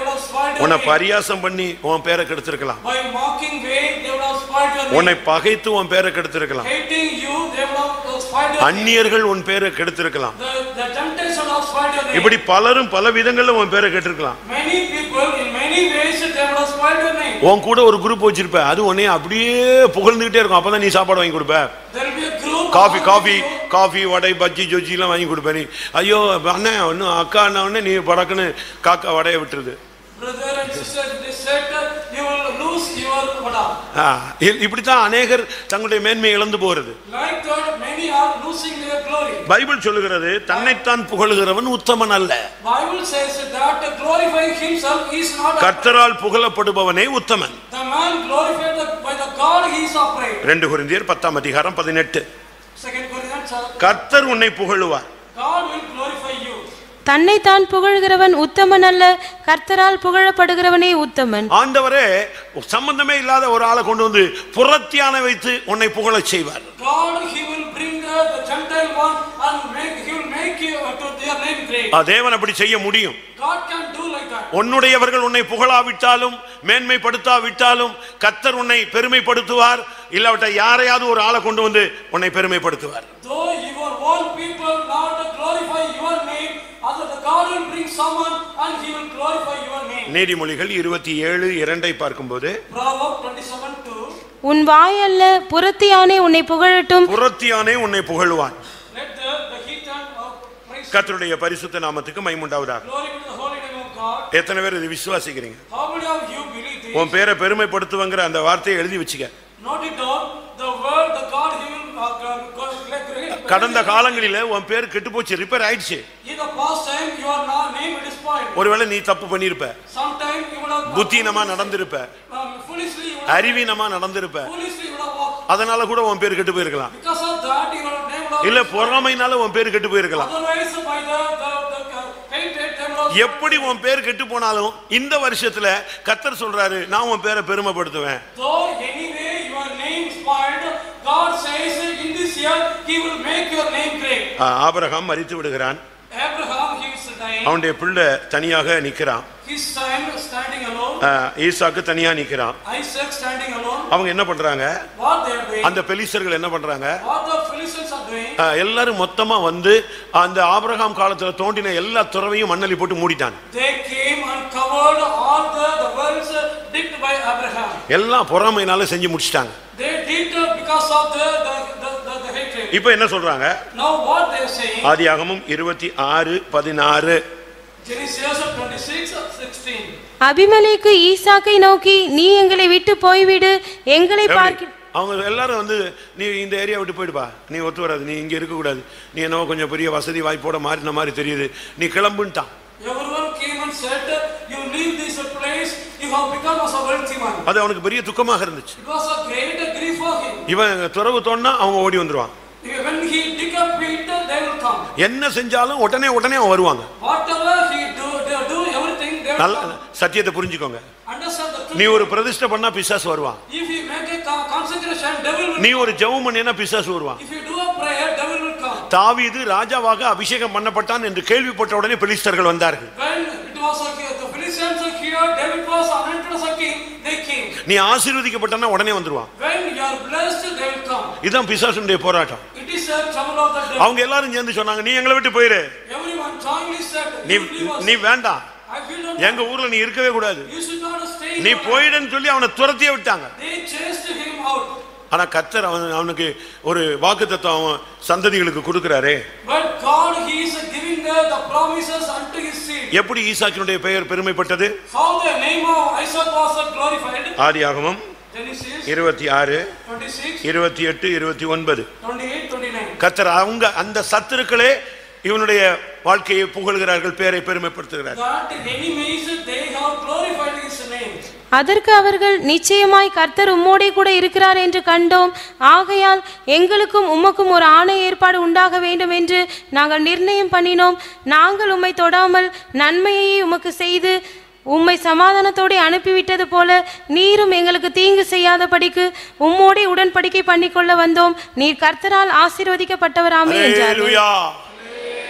spoiled your உன்னை name. பரியாசம் பண்ணி உன் பேரை கெடுத்திருக்கலாம் By mocking way, they would have spoiled your உன்னை name. பகைத்து உன் பேரை கெடுத்திருக்கலாம் Hating you, they would have uh, spoiled your name. அந்நியர்கள் உன் பேரை கெடுத்திருக்கலாம் The, the temptation of spoiled your name. இப்படி பலரும் பல விதங்கள்ல உன் பேரை கெட்டிருக்கலாம் Many people, in many ways, they would have spoiled your name. உன் கூட ஒரு குரூப் வச்சிருப்ப அது உன்னை அப்படியே புகழ்ந்துகிட்டே இருக்கும் அப்பதான் நீ சாப்பாடு வாங்கி கொடுப்ப There will be a group. Coffee among coffee you. Coffee vada bajji ஜொஜ்ஜி எல்லாம் வாங்கி கொடுப்ப நீ ஐயோ அண்ணன் ஒன்னும் அக்கா அண்ணா உடனே நீ படக்குன்னு காக்கா வடைய விட்டுருது Brother and sister, they said uh, you will lose your vada. ஆ, இ- இப்படித்தான் அநேகர் தங்களுடைய மேன்மையை இழந்து போறது Like that, many are losing their glory. Bible சொல்லுகிறது தன்னைத்தான் புகழுகிறவன் உத்தமன் அல்ல Bible says that glorifying himself is not a, கர்த்தரால் புகழப்படுபவனே உத்தமன் the man glorified the- by the God he is upright. ரெண்டு குருந்தியர் பத்தாம் அதிகாரம் பதினெட்டு Second Corinthians, uh, கர்த்தர் உன்னை புகழுவார் God will glorify you. தன்னைத்தான் புகழ்கிறவன் உத்தமன் அல்ல கர்த்தரால் புகழப்படுகிறவனே உத்தமன் ஆண்டவரே சம்பந்தமே இல்லாத ஒரு ஆளை கொண்டு வந்து புறத்தியான வைத்து உன்னை புகழச் செய்வார் God, he will bring uh, the Gentile one and make, he will make you uh, to their name great. ஆ, தேவன் அப்படி செய்ய முடியும் God can do like that. உன்னுடையவர்கள் உன்னை புகழாவிட்டாலும் மேன்மைப்படுத்தாவிட்டாலும் கர்த்தர் உன்னை பெருமைப்படுத்துவார் இல்லாவிட்ட யாரையாவது ஒரு ஆளை கொண்டு வந்து உன்னை பெருமைப்படுத்துவார் Though your own people not glorify your name, other the God will bring someone and he will glorify your name. நீதிமொழிகள் இருபத்தி ஏழு இரண்டை பார்க்கும்போது Proverb 27 2. உன் வாய் அல்ல புறத்தியானே உன்னை புகழட்டும் புறத்தியானே உன்னை புகழுவான் Let the, the heathen of praise கர்த்தருடைய பரிசுத்த நாமத்துக்கு மைமுண்டாவதாக glory to the holy name of God. எத்தனை பேர் இது விசுவாசிக்கிறீங்க How many of you believe this? உன் பேரை பெருமைப்படுத்துவங்கிற அந்த வார்த்தையை எழுதி வச்சுக்க Note it down. The word, the God, he will uh, go- go- like great. கடந்த காலங்களில உன் பேர் கெட்டு போச்சு ரிப்பேர் ஆயிடுச்சு In the past time, your na- name it is spoiled. ஒருவேளை நீ தப்பு பண்ணிருப்ப Sometime you would have புத்தீனமா நடந்திருப்ப um, foolishly, you would have, அறிவீனமா நடந்திருப்ப foolishly you would have walked. அதனால கூட உன் பேர் கெட்டு போயிருக்கலாம் Because of that, your name would have இல்ல பொறாமைனால உன் பேர் கெட்டு போயிருக்கலாம் Otherwise, by the, the, the uh, hated, they would have எப்படி உன் பேர் கெட்டு போனாலும் இந்த வருஷத்துல கத்தர் சொல்றாரு நான் உன் பேரை பெருமைப்படுத்துவேன் Though anyway your name spoiled, God says in this year, he will make your name great. ஆ, ஆபிரகாம் மரித்து விடுகிறான் Abraham, he is dying. அவனுடைய பிள்ளை தனியாக நிக்கிறான் His son standing alone. ஆ, ஈசாக்கு தனியா நிக்கிறான் Isaac standing alone. அவங்க என்ன பண்றாங்க What they are doing? அந்த பெலிசர்கள் என்ன பண்றாங்க What the Philistines are doing? ஆ, எல்லாரும் மொத்தமா வந்து அந்த ஆபிரகாம் காலத்துல தோண்டின எல்லா துறவையும் மண்ணலி போட்டு மூடிட்டாங்க They came and covered all the, the wells digged by Abraham. எல்லாம் பொறாமைனால செஞ்சு முடிச்சிட்டாங்க They did uh, because of the, the, the, the, the hatred. இப்ப என்ன சொல்றாங்க Now what they are saying, ஆதியாகமம் இருபத்தி ஆறு பதினாறு Genesis 26, 16. அபிமலேக்கு ஈசாக்கை நோக்கி நீ எங்களை விட்டு போய்விடு எங்களை பார்க்க அவங்க எல்லாரும் வந்து நீ இந்த ஏரியா விட்டு போயிடுப்பா நீ ஒத்து வராது நீ இங்க இருக்க கூடாது நீ என்னவோ கொஞ்சம் பெரிய வசதி வாய்ப்போட மாறின மாதிரி தெரியுது நீ கிளம்புன்ட்டான் Everyone came and said, You leave this place, you have become as a wealthy man. அது அவனுக்கு பெரிய துக்கமாக இருந்துச்சு It was a great grief for him. இவன் துறவு தோன்னா அவங்க ஓடி வந்துருவான் When he dig up it, they will come. என்ன செஞ்சாலும் உடனே உடனே அவன் வருவாங்க Whatever he do, they do everything, they will நல்ல come. சத்தியத்தை புரிஞ்சுக்கோங்க Understand the நீ truth. ஒரு பிரதிஷ்டை பண்ணா பிசாசு வருவான் If you make a con- consecration, devil will நீ ஒரு ஜெபம் பண்ணினா பிசாசு வருவான் If you do a prayer, devil will come. தாவீது ராஜாவாக அபிஷேகம் பண்ணப்பட்டான் என்று கேள்விப்பட்ட உடனே பெலிஸ்தர்கள் வந்தார்கள் When it was a, the Philistines are here, David was anointed as a king, they came. நீ ஆசீர்வதிக்கப்பட்டனா உடனே வந்துருவான் When you are blessed, they will come. இதுதான் பிசாசுடைய போராட்டம் It is a trouble of the devil. அவங்க எல்லாரும் சேர்ந்து சொன்னாங்க நீ எங்களை விட்டு போயிரு Everyone jointly said, நீ "You leave us." நீ வேண்டாம் I will not. எங்க ஊர்ல நீ இருக்கவே கூடாது You should not stay. in நீ your land." போயிடுன்னு சொல்லி அவனை துரத்தியே விட்டாங்க They chased him out. ஆனா கத்தர் அவன் அவனுக்கு ஒரு வாக்குத்தத்தம் அவன் சந்ததிகளுக்கு கொடுக்கிறாரே But God, He is giving the, the promises unto His seed. எப்படி ஈசாக்கினுடைய பெயர் பெருமைப்பட்டது How the name of Isaac was glorified. ஆதியாகமம் Genesis இருபத்தி ஆறு 26, இருபத்தி எட்டு இருபத்தி ஒன்பது 28, 29. கத்தர் அவங்க அந்த சத்துருக்களே இவனுடைய வாழ்க்கையை புகழ்கிறார்கள் பேரை பெருமைப்படுத்துகிறார்கள் That enemies, they have glorified His name. அதற்கு அவர்கள் நிச்சயமாய் கர்த்தர் உம்மோடே கூட இருக்கிறார் என்று கண்டோம் ஆகையால் எங்களுக்கும் உமக்கும் ஒரு ஆணை ஏற்பாடு உண்டாக வேண்டும் என்று நாங்கள் நிர்ணயம் பண்ணினோம் நாங்கள் உம்மை தொடாமல் நன்மையை உமக்கு செய்து உம்மை சமாதானத்தோടെ அனுப்பிவிட்டது போல நீரும் எங்களுக்கு தீங்கு செய்யாதபடிக்கு உம்மோடே உடன்படிக்கை பண்ணிக்கொள்ள வந்தோம் நீர் கர்த்தரால் ஆசீர்வதிக்கப்பட்டவராமே என்றார்கள் அல்லேலூயா.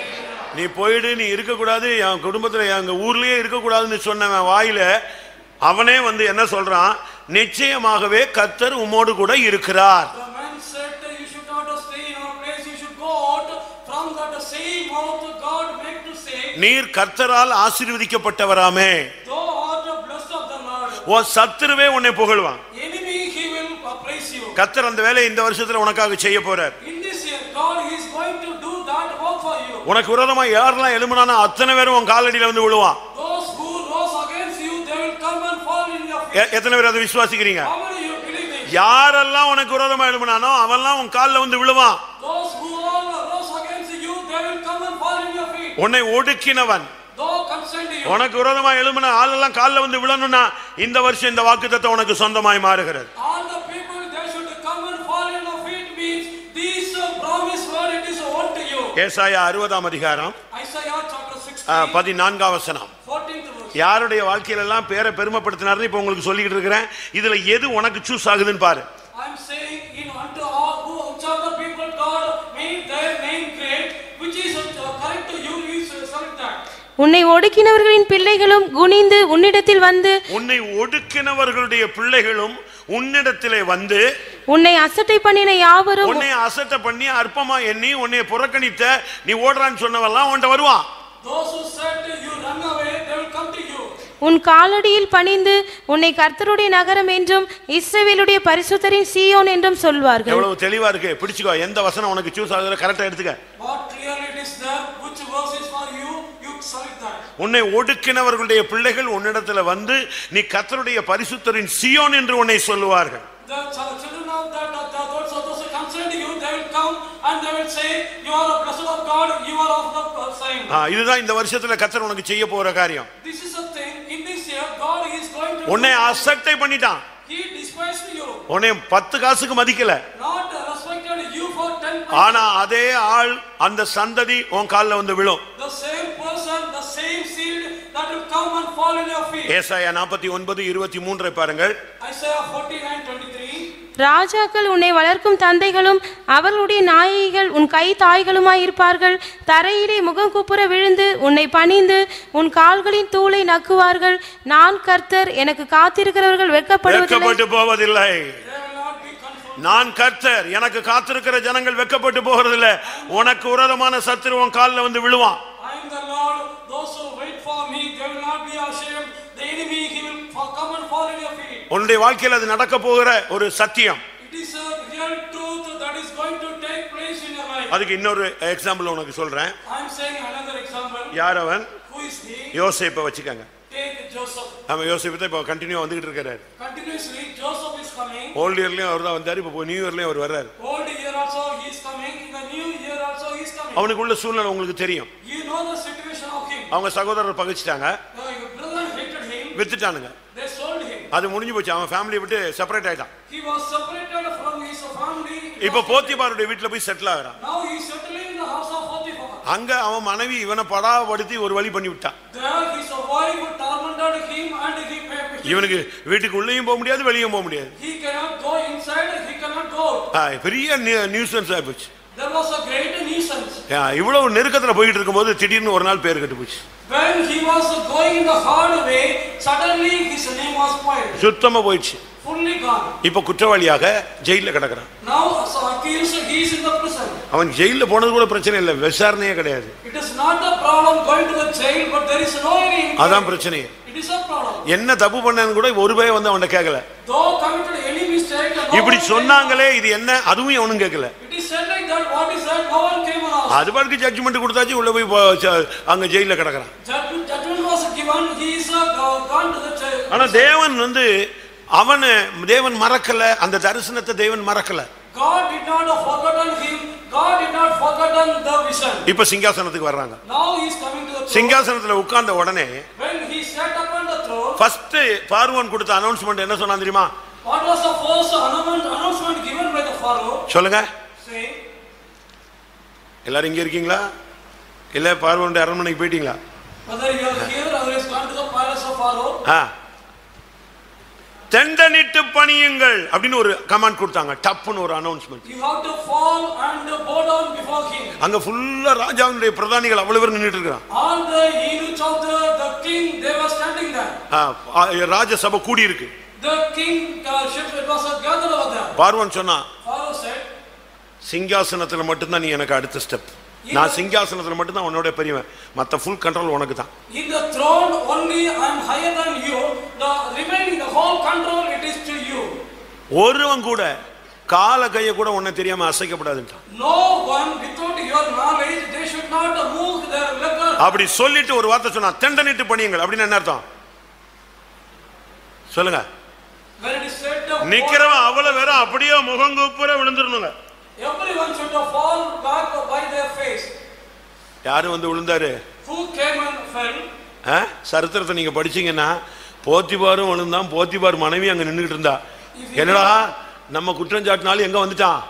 நீ போயிடு நீ இருக்கக்கூடாது என் குடும்பத்துல எங்க ஊர்லயே இருக்கக்கூடாதுன்னு சொன்னவன் வாயில அவனே வந்து என்ன சொல்றான் நிச்சயமாகவே கத்தர் உம்மோடு கூட இருக்கிறார் The man said, You should not stay in our place, you should go out from that same mouth God make to say, நீர் கர்த்தரால் ஆசீர்வதிக்கப்பட்டவராமே Thou art blessed of the Lord. உன் சத்துருவே உன்னை புகழ்வான் Enemy, he will praise you. கர்த்தர் அந்த வேலையை இந்த வருஷத்துல உனக்காக செய்ய போறார் In this year, God is going to do that work for you. உனக்கு விரோதமா யாரெல்லாம் எழும்புனானோ அத்தனை பேரும் உன் காலடியில வந்து விழுவான் Those who rose against you, they will come and fall in your face. எ- எத்தனை பேர் அதை விசுவாசிக்கிறீங்க How many you believe it? யாரெல்லாம் உனக்கு விரோதமா எழும்புனானோ அவன்லாம் உன் கால்ல வந்து விழுவான் Those who all rose against you, they will come and fall in your feet. உன்னை ஒடுக்கினவன் Though concerned you, உனக்கு விரோதமா எழும்பின ஆளெல்லாம் கால்ல வந்து விழணும்னா இந்த வருஷம் இந்த வாக்குத்தத்தம் உனக்கு சொந்தமாய் மாறுகிறது all the people they should come and fall in your feet means this uh, promise word it is owed to you. ஏசாயா அறுபதாம் அதிகாரம் Isaiah chapter ஆ, 60, பதினான்காம் வசனம் 14th verse. யாருடைய வாழ்க்கையில எல்லாம் பேரை பெருமைப்படுத்தினாரு இப்ப உங்களுக்கு சொல்லிக்கிட்டு இருக்கிறேன் இதுல எது உனக்கு சூஸ் ஆகுதுன்னு பாரு I am saying in unto all who which are the people God made their name great, which is uh, correct to you, you should select that. உன்னை ஒடுக்கினவர்களின் பிள்ளைகளும் குனிந்து உன்னிடத்தில் வந்து உன்னை ஒடுக்கினவர்களுடைய பிள்ளைகளும் உன்னிடத்திலே வந்து உன்னை அசட்டை பண்ணின யாவரும் உன்னை அசட்டை பண்ணி அற்பமா எண்ணி உன்னை புறக்கணித்த நீ ஓடுறான்னு சொன்னவெல்லாம் உன்ட்ட வருவான் Those who said you run away, they will come to you. உன் காலடியில் பணிந்து உன்னை கர்த்தருடைய நகரம் என்றும் இஸ்ரவேலுடைய பரிசுத்தரின் சீயோன் என்றும் சொல்வார்கள் எவ்வளவு தெளிவா இருக்கு பிடிச்சுக்கோ எந்த வசனம் உனக்கு சூஸ் ஆகுதுல கரெக்டா எடுத்துக்க What clearly it is there, which verse is for you, you select that. உன்னை ஒடுக்கினவர்களுடைய பிள்ளைகள் உன்னிடத்துல வந்து நீ கர்த்தருடைய பரிசுத்தரின் சியோன் என்று உன்னை சொல்லுவார்கள் The ch- children of that, that, that those, those who concerned you, they will come and they will say, you are a blessed of God, you are of the uh, same. ஆ, இதுதான் இந்த வருஷத்துல கர்த்தர் உனக்கு செய்ய போற காரியம் This is a thing, in this year, God is going to உன்னை do. அசட்டை பண்ணிட்டான் He despised you, உன்னை பத்து காசுக்கு மதிக்கல not respected you for ten ஆனா அதே ஆள் அந்த சந்ததி உன் கால்ல வந்து விழும் The same person, the same seed that will come and fall in your feet. ஏசாயா நாற்பத்தி ஒன்பது இருபத்தி மூன்றை பாருங்கள் Isaiah 49, 23. ராஜாக்கள் உன்னை வளர்க்கும் தந்தைகளும் அவர்களுடைய நாயகிகள் உன் கை தாய்களுமாய் இருப்பார்கள் தரையிலே முகம் குப்புற விழுந்து உன்னை பணிந்து உன் கால்களின் தூளை நக்குவார்கள் நான் கர்த்தர் எனக்கு காத்திருக்கிறவர்கள் வெட்கப்படுவதில்லை வெட்கப்பட்டு போவதில்லை They will not be conformed. நான் கர்த்தர் எனக்கு காத்திருக்கிற ஜனங்கள் வெட்கப்பட்டு போகிறதில்ல உனக்கு உரதமான சத்துரு உன் கால்ல வந்து விழுவான் I am the Lord, those who wait for me, they will not be ashamed. The enemy, he will fa- come and fall in your feet. உன்னுடைய வாழ்க்கையில் அது நடக்க போகிற ஒரு சத்தியம் It is a real truth that is going to take place in your life. அதுக்கு இன்னொரு example உனக்கு சொல்றேன் I am saying another example. யார் அவன் Who is he? யோசேப்பை வச்சுக்கோங்க Take Joseph. நம்ம யோசிப்பு தான் இப்போ கண்டினியூ வந்துகிட்டு இருக்கிறாரு Continuously, Joseph is coming. Old இயர்லயும் அவர் தான் வந்தார் இப்போ நியூ இயர்லயும் அவர் வர்றாரு Old year also he is coming. In the new year also he is coming. அவனுக்கு உள்ள சூழ்நிலை உங்களுக்கு தெரியும் You know the situation of him. அவங்க சகோதரர் பகைச்சிட்டாங்க The brother hated him. வித்துட்டானுங்க They sold him. அது முடிஞ்சு போச்சு அவன் ஃபேமிலியை விட்டு செப்பரேட் ஆயிட்டான் He was separated from his family. It இப்போ was- போத்திபாருடைய வீட்டுல போய் செட்டில் ஆகுறான் Now he is settling in the house of Potiphar. அங்க அவன் மனைவி இவனை படாபடுத்தி ஒரு வழி பண்ணி விட்டான் There his wife tormented him and he paid. இவனுக்கு வீட்டுக்கு உள்ளேயும் போக முடியாது வெளியும் போக முடியாது He cannot go inside. He cannot go. out. ஆ, பெரிய நியூசன்ஸ் ஆயிப்போச்சு There was a great nuisance. ஆ, இவ்வளவு நெருக்கத்துல போயிட்டு இருக்கும்போது திடீர்னு ஒரு நாள் பேர் கெட்டு போச்சு When he was going the hard way, suddenly his name was spoiled. சுத்தமா போயிடுச்சு Fully gone. இப்ப குற்றவாளியாக ஜெயில கிடக்குறான் Now, so accused, he is in the prison. அவன் ஜெயில போனது கூட பிரச்சனை இல்லை விசாரணையே கிடையாது It is not a problem going to the jail, but there is no any. அதான் பிரச்சனையே It is a problem. என்ன தப்பு பண்ணன்னு கூட ஒரு பய வந்து அவன்கிட்ட கேட்கல Though committed any mistake, no இப்படி one சொன்னாங்களே இது என்ன அதுவும் அவனும் கேட்கல came- It is said like that. What is that? No one came and asked. அது பாட்டுக்கு ஜட்ஜ்மெண்ட் கொடுத்தாச்சு உள்ள போய் போ- ச- அங்க ஜெயில கிடக்குறான் Judgment, judgment was given. He is uh, go- gone to the jail. ஆனா தேவன் வந்து அவனை தேவன் மறக்கல அந்த தரிசனத்தை தேவன் மறக்கல God did not forgotten him. God did not forgotten the vision. இப்ப சிங்காசனத்துக்கு வர்றாங்க Now he is coming to the throne. சிங்காசனத்துல உட்கார்ந்த உடனே When he sat upon the throne, first பார்வன் கொடுத்த அனௌன்ஸ்மெண்ட் என்ன சொன்னான் தெரியுமா what was the first announcement, announcement given by the Pharaoh? சொல்லுங்க Saying, எல்லாரும் இங்க இருக்கீங்களா இல்ல பார்வனுடைய அரண்மனைக்கு போயிட்டீங்களா whether you are here or is gone to the palace of Pharaoh, ஆ தெண்டனிட்டு பணியுங்கள் அப்படின்னு ஒரு கமாண்ட் கொடுத்தாங்க டப்புன்னு ஒரு announcement You have to fall and bow down before him. அங்க ஃபுல்லா ராஜாவினுடைய பிரதானிகள் அவ்வளவு பேர் நின்னுட்டு இருக்கிறான் All the eunuchs of the, the king, they were standing there. ஆ, ஆ, ராஜசபை கூடி இருக்கு The king uh, ship, it was uh, gathered over there. பார்வன் சொன்னா Pharaoh said, சிங்காசனத்துல மட்டும்தான் நீ எனக்கு அடுத்த ஸ்டெப் நான் சிங்காசனத்துல மட்டும்தான் உன்னோட பெரியவன் மத்த ஃபுல் கண்ட்ரோல் உனக்கு தான் In the throne only I am higher than you. The remaining, the whole control, it is to you. ஒருவன் கூட கால கைய கூட உன்னை தெரியாம அசைக்கப்படாதுன்றான் No one without your knowledge, they should not move their liquor. அப்படி சொல்லிட்டு ஒரு வார்த்தை சொன்னா தெண்டனிட்டு பணியுங்கள் அப்படின்னு என்ன அர்த்தம் சொல்லுங்க When it is said, the நிக்கிறவன் அவ்வளவு வேற அப்படியே முகங்குப்புற விழுந்துடணுங்க everyone should fall back by their face. யாரு வந்து விழுந்தாரு Who came and fell? ஆ? சரித்திரத்தை நீங்க படிச்சீங்கன்னா போத்திபாரும் விழுந்தான் போத்திபார் மனைவி அங்க நின்றுட்டு இருந்தா என்னடா நம்ம குற்றஞ்சாட்டினாலும் எங்க வந்துட்டான்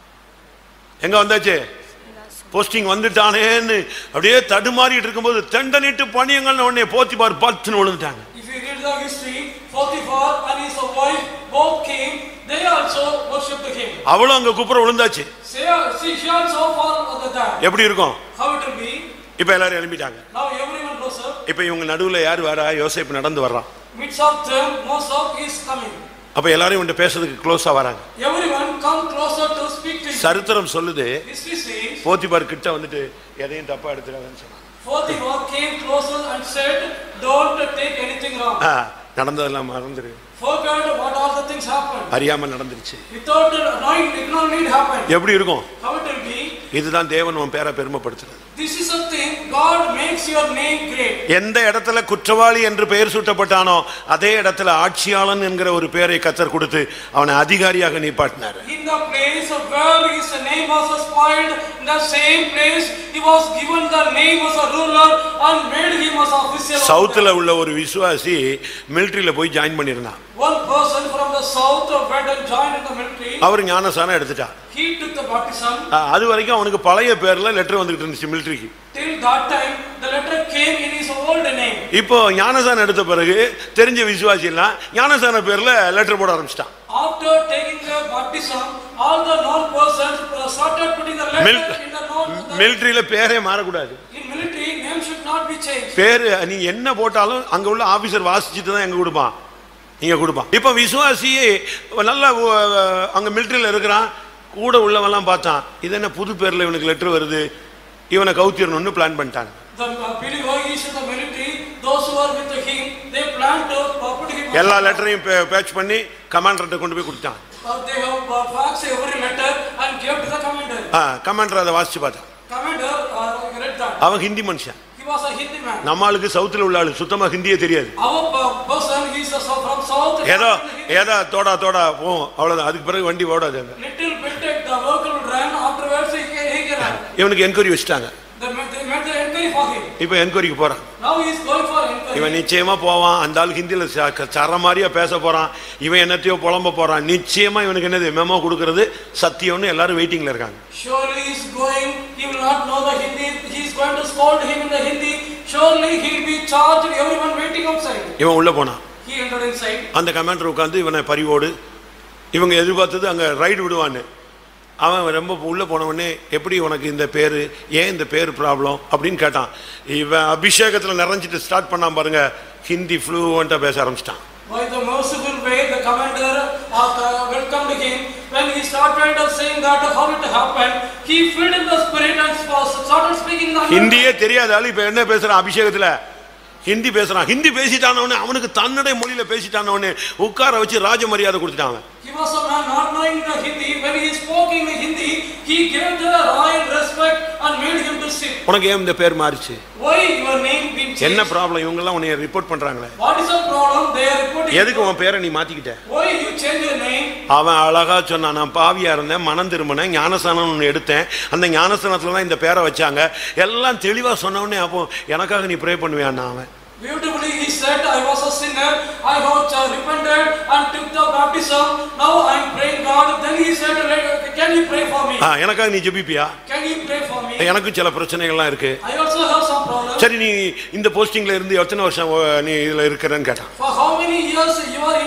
எங்க வந்தாச்சு போஸ்டிங் வந்துட்டானேன்னு அப்படியே தடுமாறிட்டு இருக்கும்போது தெண்டனிட்டு பணியங்கள்னு உடனே போத்திபார் பார்த்துன்னு விழுந்துட்டாங்க If you read the history, Potiphar and his wife both came, they also worshipped him. அவளும் aங்க குப்புற விழுந்தாச்சு She, she, she also fall on the there. எப்படி இருக்கும் How it will be? இப்ப எல்லாரும் எழுப்பிட்டாங்க Now everyone goes up. இப்ப இவங்க நடுவுல யார் வரா யோசேப்பு நடந்து வர்றான் Midst of them, Moses is coming. அப்ப எல்லாரும் இவன்ட்ட பேசுறதுக்கு க்ளோஸா வராங்க Everyone come closer to speak to him. சரித்திரம் சொல்லுது History says, போத்திபார் கிட்ட வந்துட்டு எதையும் தப்பா எடுத்துடாதுன்னு சொன்னான் Potiphar came closer and said, don't take anything wrong. ஆ, நடந்ததெல்லாம் மறந்துரு Forget what all the things happened. அறியாம நடந்துருச்சு Without knowing, it no need happen. எப்படி இருக்கும் How it will be? இதுதான் தேவன் உன் பேரை பெருமைப்படுத்துறது This is a thing, God makes your name great. எந்த இடத்துல குற்றவாளி என்று பெயர் சூட்டப்பட்டானோ அதே இடத்துல ஆட்சியாளன் என்கிற ஒரு பெயரை கத்தர் கொடுத்து அவனை அதிகாரியாக நீப்பாட்டினார் In the place where his name was spoiled, in the same place, he was given the name as a ruler and made him as official. of சவுத்துல உள்ள ஒரு விசுவாசி மிலிட்டரியில போய் ஜாயின் பண்ணியிருந்தான் that. One person from the south went and joined in the military. அவர் ஞானசானம் எடுத்துட்டான் He took the baptism. ஆ, அது வரைக்கும் அவனுக்கு பழைய பேர்ல லெட்டர் வந்துகிட்டு இருந்துச்சு மிலிட்டரிக்கு Till that time, the letter came in his old name. இப்போ ஞானசானம் எடுத்த பிறகு தெரிஞ்ச விசுவாசி எல்லாம் ஞானசான பேர்ல லெட்டர் போட ஆரம்பிச்சிட்டான் After taking the baptism, all the known persons started putting the letter Mil- in the known. the- மிலிட்டரியில பேரே மாறக்கூடாது In military, name should not be changed. பேரு நீ என்ன போட்டாலும் அங்க உள்ள ஆபீசர் வாசிச்சுட்டு தான் எங்க கொடுப்பான் நீங்க கொடுப்பான் இப்ப விசுவாசியே நல்லா அஹ், அங்க மிலிட்டரியில இருக்கிறான் கூட உள்ளவெல்லாம் பார்த்தான் இது என்ன புது பேர்ல இவனுக்கு லெட்டர் வருது இவனை கவுத்திரணும்னு பிளான் பண்ணிட்டாங்க The uh, believer is in the military, those who are with him, they plan to uh, put him. எல்லா லெட்டரையும் பேட்ச் பண்ணி கமாண்டர்கிட்ட கொண்டு போய் கொடுத்தான் Uh, They have uh, faxed every letter and gave to the commander. Commander அதை வாசிச்சு பார்த்தான் Commander uh, read that. அவன் ஹிந்தி மனுஷன் He was a Hindi man. நம்ம ஆளுக்கு சவுத்துல உள்ள ஆளு சுத்தமா ஹிந்தியே தெரியாது Our uh, person, he is uh, from south. ஏதோ ஏதோ தோடா தோடா போகும் அவ்வளவுதான் அதுக்கு பிறகு வண்டி ஓடாது அங்க Little bit, the vehicle would run, afterwards he can, he can run. இவனுக்கு என்கொயரி வச்சுட்டாங்க They made they made the enquiry for him. இப்போ என்கொயரிக்கு போறான் Now he is going for enquiry. இவன் நிச்சயமா போவான் அந்த ஆள் ஹிந்தியில ச- சர மாதிரியா பேச போறான் இவன் என்னத்தையோ புலம்ப போறான் நிச்சயமா இவனுக்கு என்னது மெமோ கொடுக்கறது சத்தியம்னு எல்லாரும் வெயிட்டிங்ல இருக்காங்க Surely he is going, he will not know the Hindi, he is going to scold him in the Hindi. Surely he will be charged, everyone waiting outside. இவன் உள்ள போனான் He entered inside. அந்த commander உட்காந்து இவனை பறிவோடு இவங்க எதிர்பார்த்தது அங்க ride விடுவான்னு அவன் ரொம்ப உள்ள போன உடனே எப்படி உனக்கு இந்த பேரு ஏன் இந்த பேர் ப்ராப்ளம் அப்படின்னு கேட்டான் இவன் அபிஷேகத்துல நிறைஞ்சிட்டு ஸ்டார்ட் பண்ணான் பாருங்க ஹிந்தி ஃப்ளூவெண்டா பேச ஆரம்பிச்சிட்டான் By the merciful way, the commander uh, welcomed him. When he started uh, saying that how it happened, he filled in the spirit and sp- started speaking the ஹிந்தியே தெரியாத ஆளு இப்ப என்ன பேசுறான் அபிஷேகத்துல ஹிந்தி பேசுறான் ஹிந்தி பேசிட்டானவனே அவனுக்கு தன்னுடைய மொழியில பேசிட்டானவனே உட்கார வச்சு ராஜ மரியாதை கொடுத்துட்டான் அவன். He was a man not knowing the Hindi. When he spoke in Hindi, he gave the royal respect and made him to sit. உனக்கு ஏன் இந்த பேர் மாறிச்சு Why your name been changed? என்ன ப்ராப்ளம் இவங்க எல்லாம் உன்னை ரிப்போர்ட் பண்றாங்களே What is the problem? They are reporting. எதுக்கு உன் பேரை நீ மாத்திக்கிட்ட Why you change your name? அவன் அழகா சொன்னான் நான் பாவியா இருந்தேன் மனம் திரும்பினேன் ஞானஸ்தானம் ஒன்று எடுத்தேன் அந்த ஞானஸ்தானத்துல தான் இந்த பேரை வச்சாங்க எல்லாம் தெளிவா சொன்ன உடனே அப்போ எனக்காக நீ ப்ரே பண்ணுவியான்னா அவன் Beautifully he said, I was a sinner, I have uh, repented and took the baptism, now I am praying God. Then he said, "Let- can you pray for me? ஆ, எனக்காக நீ ஜெபிப்பியா Can you pray for me? எனக்கு சில பிரச்சனைகள்லாம் இருக்கு I also have some problems. சரி நீ இந்த போஸ்டிங்ல இருந்து எத்தனை வருஷம் ஓ, நீ இதுல இருக்கிறன்னு கேட்டான் For how many years you are in this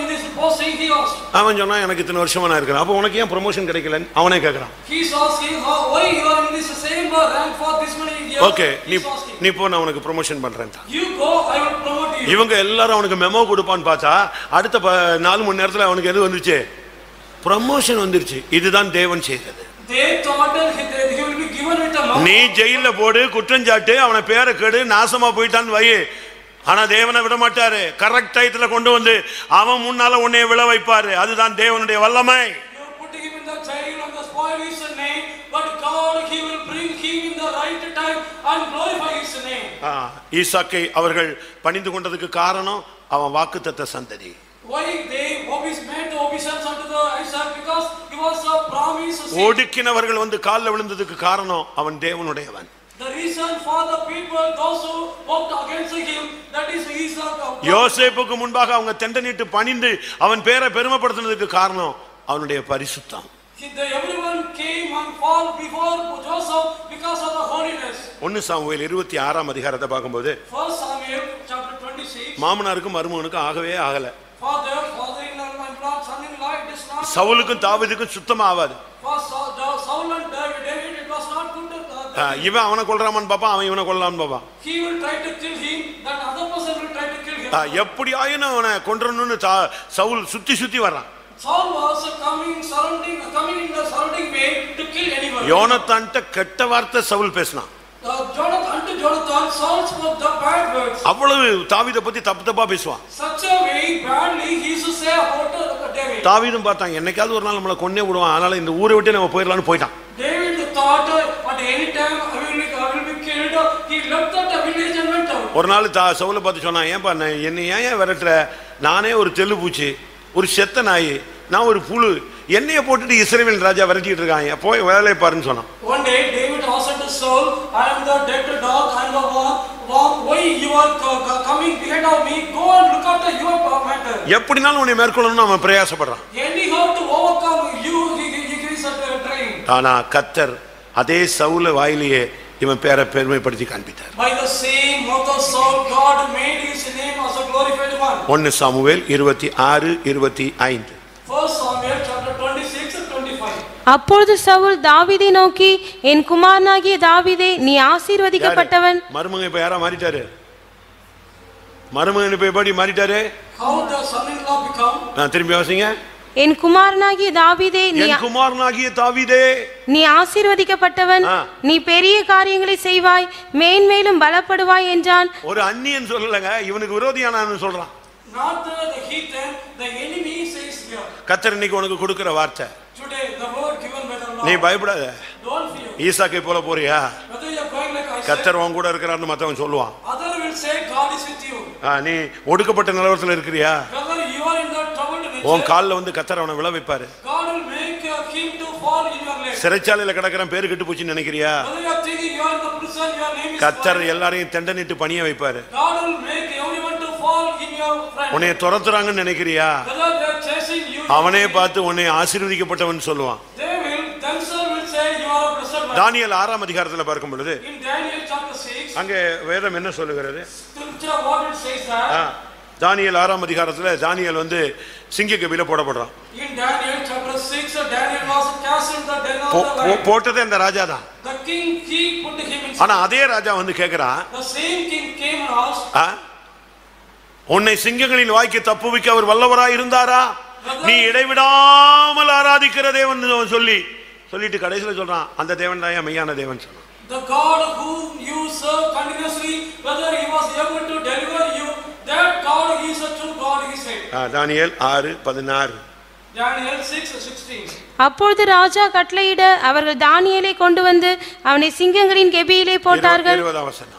was saying he asked. அவன் சொன்னா எனக்கு இத்தனை வருஷமா நான் இருக்கிறேன் அப்போ உனக்கு ஏன் ப்ரொமோஷன் கிடைக்கலன்னு அவனே கேட்கறான் He's asking how, why you are in this same uh, rank for this many years. Okay நீ He's asking. நீ போ நான் உனக்கு ப்ரொமோஷன் பண்றேன் You go, I will promote you. இவங்க எல்லாரும் அவனுக்கு மெமோ கொடுப்பான்னு பார்த்தா அடுத்த ப- நாலு மணி நேரத்துல அவனுக்கு எது வந்துருச்சு ப்ரமோஷன் வந்துருச்சு இதுதான் தேவன் செய்தது They thought that he, that he will be given with a mouth. நீ ஜெயில போடு குற்றஞ்சாட்டு அவனை பேரை கெடு நாசமா போயிட்டான்னு வை ஆனா தேவனை விட மாட்டாரு கரெக்ட் டயத்துல கொண்டு வந்து அவன் முன்னால உன்னை விழ வைப்பாரு அதுதான் தேவனுடைய வல்லமை You are putting him in the jail and the spoil his name, but God, he will bring him in the right time and glorify his name. ஆ, ஈசாக்கை அவர்கள் பணிந்து கொண்டதுக்கு காரணம் அவன் வாக்குத்தத்த சந்ததி Why they obis made the obeisance unto the Isaac because he was a promise. seed. ஒடுக்கினவர்கள் வந்து காலில் விழுந்ததுக்கு காரணம் அவன் தேவனுடையவன் The reason for the people, those who walked against him, that is Isaac. யோசேப்புக்கு முன்பாக அவங்க தெண்டனிட்டு பணிந்து அவன் பேரை பெருமைப்படுத்தினதுக்கு காரணம் அவனுடைய பரிசுத்தம் He- the- Everyone came and fall before Joseph because of the holiness. ஒன்னு சாமுவேல் இருபத்தி ஆறாம் அதிகாரத்தை பார்க்கும்போது First Samuel chapter twenty-six. மாமனாருக்கும் மருமகனுக்கும் ஆகவே ஆகல Father, father-in-law and blood, son-in-law, it is not. சவுலுக்கும் தாவீதுக்கும் சுத்தமா ஆகாது For Saul the- Saul and David, David, it was not good to. uh, ah, that இவன் அவனை கொல்றாமான்னு பாப்பான் அவன் இவனை கொல்லலாம்னு பாப்பான் He will try to kill him, that other person will try to kill him. ஆ, எப்படி ஆயினும் அவனை கொன்றணும்னு தா- சவுல் சுத்தி சுத்தி வர்றான் Saul was coming surrounding, coming in the surrounding way to kill anyone. யோனத்தான்ட்ட கெட்ட வார்த்தை சவுல் பேசினான் Uh, Jonathan, unto Jonathan, Saul spoke the bad words. அவ்வளவு தாவீதை பத்தி தப்பு தப்பா பேசுவான் Such a way badly he used to say about uh, David. தாவீதும் பார்த்தாங்க என்னைக்காவது ஒரு நாள் நம்மளை கொன்னே விடுவான் அதனால இந்த ஊரை விட்டு நம்ம போயிடலாம்னு போயிட்டான் David thought uh, at any time I will be, I will be killed. He left that village and went out. ஒரு நாள் தா சவுலை பார்த்து சொன்னான் ஏன்பா நான் என்னை ஏன் ஏன் விரட்டுற நானே ஒரு தெள்ளு பூச்சி ஒரு செத்த நாய் நான் ஒரு புழு என்னைய போட்டுட்டு இஸ்ரேல் ராஜா விரட்டிட்டு இருக்காங்க போய் வேலையை பாருன்னு சொன்னான் One day David asked to Saul, I am the dead dog, I am the worm, worm. Why you are co- co- coming behind of me? Go and look after your matter. எப்படினாலும் உன்னை மேற்கொள்ளணும்னு அவன் பிரயாசப்படுறான் Anyhow to overcome you, he, he, he is at a train. ஆனா கத்தர் அதே சவுல வாயிலேயே இவன் பேரை பெருமைப்படுத்தி காண்பித்தார் By the same mouth of Saul, God made his name as a glorified one. ஒன்னு சாமுவேல் இருபத்தி ஆறு இருபத்தி ஐந்து First Samuel chapter 26 and 25. அப்பொழுது சவுல் தாவீதை நோக்கி என் குமாரனாகிய தாவீதே நீ ஆசீர்வதிக்கப்பட்டவன் மருமகன் இப்ப யாரா மாறிட்டாரு மருமகன் இப்ப எப்படி மாறிட்டாரு How the son-in-law become? நான் திரும்பி வாசிங்க என் குமாரனாகிய தாவீதே நீ என் குமாரனாகிய தாவீதே நீ ஆசீர்வதிக்கப்பட்டவன் ஆ. நீ பெரிய காரியங்களை செய்வாய் மேன்மேலும் பலப்படுவாய் என்றான் ஒரு அந்நியன் சொல்லலங்க இவனுக்கு விரோதியானான்னு சொல்றான் Not the, the heathen, the enemy says here. கத்தர் இன்னைக்கு உனக்கு கொடுக்கிற வார்த்தை Today, the word given by the நீ Lord. பயப்படாத Don't fear. ஈசாக்கை போல போறியா Whether you are going like I said, கத்தர் உன் கூட இருக்கிறான்னு மத்தவன் சொல்லுவான் other will say God is with you. ஆ, நீ ஒடுக்கப்பட்ட நிலவரத்துல இருக்கிறியா Whether you are in the troubled உன் nature, கால்ல வந்து கத்தர் அவனை விழ வைப்பாரு God will make uh, him to fall in your leg. சிறைச்சாலையில கிடக்கிறேன் பேரு கெட்டு போச்சுன்னு நினைக்கிறியா Whether you are thinking you are in the prison, your name is கத்தர் spoiled, எல்லாரையும் தெண்டனிட்டு பணிய வைப்பாரு God will make everyone to fall in your friend. உன்னைய துரத்துறாங்கன்னு நினைக்கிறியா Whether they are chasing you, அவனே பார்த்து உன்னை ஆசீர்வதிக்கப்பட்டவன் சொல்லுவான் they will themselves will say you are a blessed one. Daniel ஆறாம் அதிகாரத்துல பார்க்கும் பொழுது In Daniel chapter 6, அங்கே வேதம் என்ன சொல்லுகிறது scripture what it says that ஆ, தானியேல் ஆறாம் அதிகாரத்துல தானியேல் வந்து சிங்க Kapila போடப்படுறான் in Daniel chapter 6, Daniel was cast in the den of போ- the போ- lion. போட்டதே அந்த ராஜா தான் The king, he put him in. ஆனா அதே ராஜா வந்து கேக்குறான் The same king came and asked, ஆ? உன்னை சிங்கங்களின் வாய்க்கு தப்புவிக்க அவர் வல்லவராய் இருந்தாரா நீ இடைவிடாமல் ஆராதிக்கிற தேவன் அவன் சொல்லி சொல்லிட்டு கடைசியில சொல்றான் அந்த தேவன் தான் என் மெய்யான தேவன் சொன்னான் The God whom you serve continuously, whether he was able to deliver you, that God he is a true God, he said. ஆ, தானியேல் ஆறு பதினாறு Daniel 6, 16. அப்பொழுது ராஜா கட்டளையிட அவர்கள் தானியேலை கொண்டு வந்து அவனை சிங்கங்களின் கெபியிலே போட்டார்கள் இருபதாம் வசனம்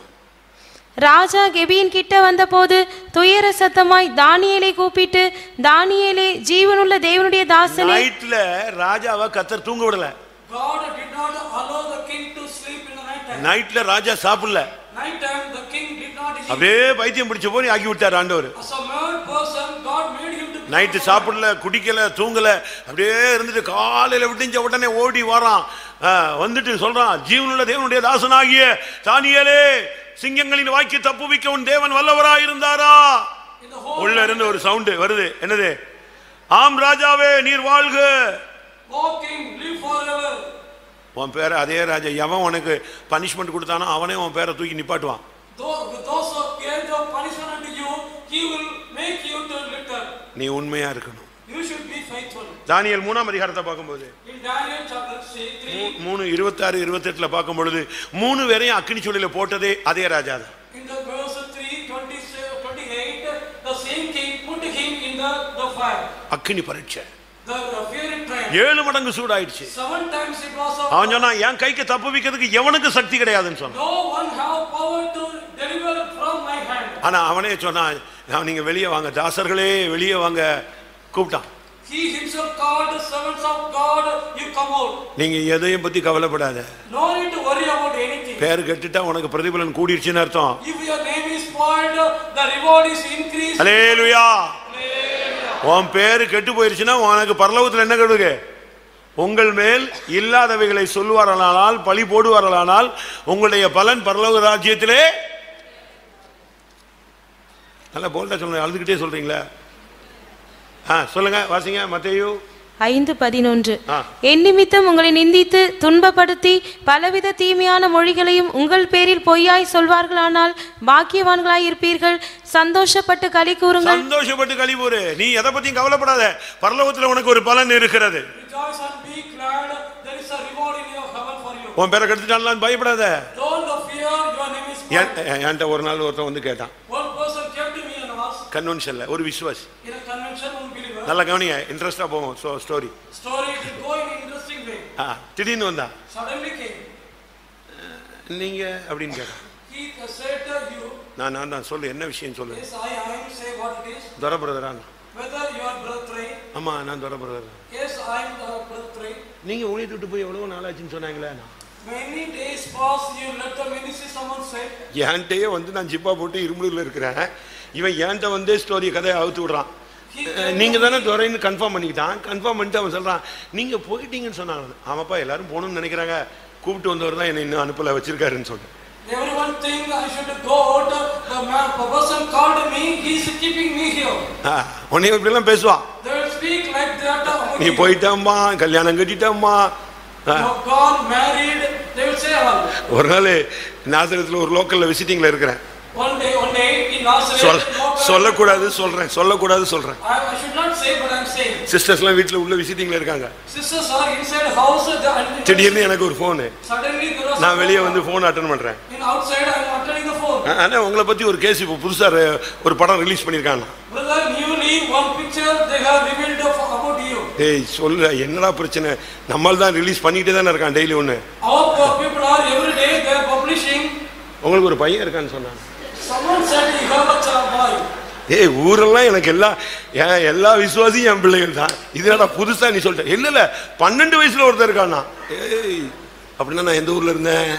ராஜா கெபியின் கிட்ட வந்தபோது துயர சத்தமாய் தானியேலை கூப்பிட்டு தானியேலே ஜீவனுள்ள தேவனுடைய தாசனே நைட்ல ராஜாவை கத்தர் தூங்க விடல God did not allow the king to sleep in the night time. நைட்ல ராஜா சாப்பிடல Night time, the king did not eat. அப்படியே பைத்தியம் பிடிச்ச போய் ஆக்கி விட்டார் ஆண்டவர் As a mad person, God made him to night சாப்பிடல குடிக்கல தூங்கல அப்படியே இருந்துட்டு காலையில விட்டுஞ்ச உடனே ஓடி வரான் ஆ, வந்துட்டு சொல்றான் ஜீவனுள்ள தேவனுடைய தாசனாகிய தானியேலே சிங்கங்களின் வாய்க்கு தப்புவிக்க உன் தேவன் வல்லவராய் இருந்தாரா In the whole உள்ள இருந்து ஒரு சவுண்டு வருது என்னது ஆம் ராஜாவே நீர் வாழ்க O king, live forever. உன் பேரை அதே ராஜா எவன் உனக்கு பனிஷ்மெண்ட் கொடுத்தானோ அவனே உன் பேரை தூக்கி நிப்பாட்டுவான் Those, those who gave the punishment unto you, he will make you to litter. நீ உண்மையா இருக்கணும் You should be faithful. Daniel மூணாம் அதிகாரத்தை பார்க்கும்போது In Daniel chapter say, 3, மூ- மூணு இருபத்தாறு இருபத்தெட்டுல பார்க்கும் பொழுது மூணு பேரையும் அக்கினி சூழலில் போட்டதே அதே ராஜா தான் in the verse 3, 27, 28, the same king put him in the, the fire. அக்கினி பரீட்சை The uh, fiery trial. ஏழு மடங்கு சூடாயிடுச்சு Seven times it was of அவன் சொன்னான் என் கைக்கு தப்பு வைக்கிறதுக்கு எவனுக்கு சக்தி கிடையாதுன்னு சொன்னான் No one have power to deliver from my hand. ஆனா அவனே சொன்னான் "நான் நீங்க வெளியே வாங்க தாசர்களே வெளியே வாங்க கூப்பிட்டான் He himself called the servants of God, you come out. நீங்க எதையும் பத்தி கவலைப்படாத No need to worry about anything. பேர் கெட்டுட்டா உனக்கு பிரதிபலன் கூடிருச்சுன்னு அர்த்தம் If your name is spoiled, the reward is increased. அலேலுயா உன் பேரு கெட்டு போயிருச்சுன்னா உனக்கு பரலோகத்துல என்ன கெடுகு உங்கள் மேல் இல்லாதவைகளை சொல்லுவார்களானால் பழி போடுவார்களானால் உங்களுடைய பலன் பரலோக ராஜ்யத்திலே நல்லா போல்டா சொல்லுங்க அழுதுகிட்டே சொல்றீங்களா ஆ சொல்லுங்க வாசிங்க மத்தேயு ஐந்து பதினொன்று ஆ. என் நிமித்தம் உங்களை நிந்தித்து துன்பப்படுத்தி பலவித தீமையான மொழிகளையும் உங்கள் பேரில் பொய்யாய் சொல்வார்களானால் பாக்கியவான்களாய் இருப்பீர்கள் சந்தோஷப்பட்டு களி கூறுங்கள் சந்தோஷப்பட்டு கழிவுறு நீ எதை பத்தியும் கவலைப்படாத பரலோகத்துல உனக்கு ஒரு பலன் இருக்கிறது Rejoice and be glad. There is a reward in your heaven for you. உன் பேரை கெடுத்துட்டான்லாம் பயப்படாத Don't fear, your name is N- spoiled. என்கிட்ட ஒரு நாள் ஒருத்தன் வந்து கேட்டான் One person came to me and asked, கன்வென்ஷன்ல ஒரு விசுவாசி in a convention, one believer, நல்லா கவனிங்க இன்ட்ரெஸ்டா போகும் story story it will go in an interesting way. திடீர்னு வந்தா Suddenly came. நீங்க அப்படின்னு கேட்டான் He said to you, நான் நான் தான் சொல்லு என்ன விஷயம் சொல்லு Yes, I am, say what it is. துர பிரதரா Whether you are brethren, ஆமா நான் துர brother yes, I am the brethren. நீங்க ஊழியத்தை விட்டு போய் எவ்வளவு நாளாச்சுன்னு சொன்னாங்களே நான் Many days pass, you let the ministry, someone said, என்கிட்டயே வந்து நான் ஜிப்பா போட்டு இருமுடியில் இருக்கிறேன் இவன் என்கிட்ட வந்து ஸ்டோரி கதையை அவுத்து விடுறான் அஹ், நீங்க தானே துறைன்னு கன்ஃபார்ம் பண்ணிக்கிட்டான் கன்ஃபார்ம் பண்ணிட்டு அவன் சொல்றான் நீங்க போயிட்டீங்கன்னு சொன்னாங்க ஆமாப்பா எல்லாரும் போகணும்னு நினைக்கிறாங்க கூப்பிட்டு வந்தவர் தான் என்னை இன்னும் அனுப்பல வச்சிருக்காருன்னு சொன்னேன் Everyone think I should go out. The man, the person called me, he is keeping me here. உன்னை இப்படிலாம் பேசுவான் They will speak like that about நீ you. போயிட்டாம்மா கல்யாணம் கட்டிட்டாம்மா You have gone married, they will say all. ஒரு நாள் நாசரத்தில் ஒரு லோக்கல்ல விசிட்டிங்ல இருக்கிறேன் One day, one day in Nazareth, சொல் local- சொல்லக்கூடாது சொல்றேன் சொல்லக்கூடாது சொல்றேன் I, I should not say, but I'm saying. சிஸ்டர்ஸ்லாம் வீட்டில் உள்ள விசிட்டிங்ல இருக்காங்க Sisters are inside house, the, and திடீர்னு எனக்கு ஒரு ஃபோனு suddenly there was. நான் வெளியே வந்து ஃபோன் அட்டன் பண்றேன் In outside, I'm attending the phone. ஆனா உங்களை பத்தி ஒரு கேஸ் இப்போ புதுசா ரெ- ஒரு படம் ரிலீஸ் பண்ணிருக்காங்க Brother, newly one picture they have revealed of, about you. ஏய் சொல்ல என்னடா பிரச்சனை நம்மால் தான் ரிலீஸ் பண்ணிட்டே தானே இருக்கான் டெய்லி ஒன்று Our poor people are every day they are publishing. உங்களுக்கு ஒரு பையன் இருக்கான்னு சொன்னாங்க Someone said you have a child boy. ஏய் ஊரெல்லாம் எனக்கு எல்லா என் எல்லா விசுவாசியும் என் பிள்ளைகள் தான் இதனடா புதுசா நீ சொல்லிட்ட இல்ல இல்ல பன்னெண்டு வயசுல ஒருத்தர் இருக்கானா ஏய் அப்படின்னா நான் எந்த ஊர்ல இருந்தேன்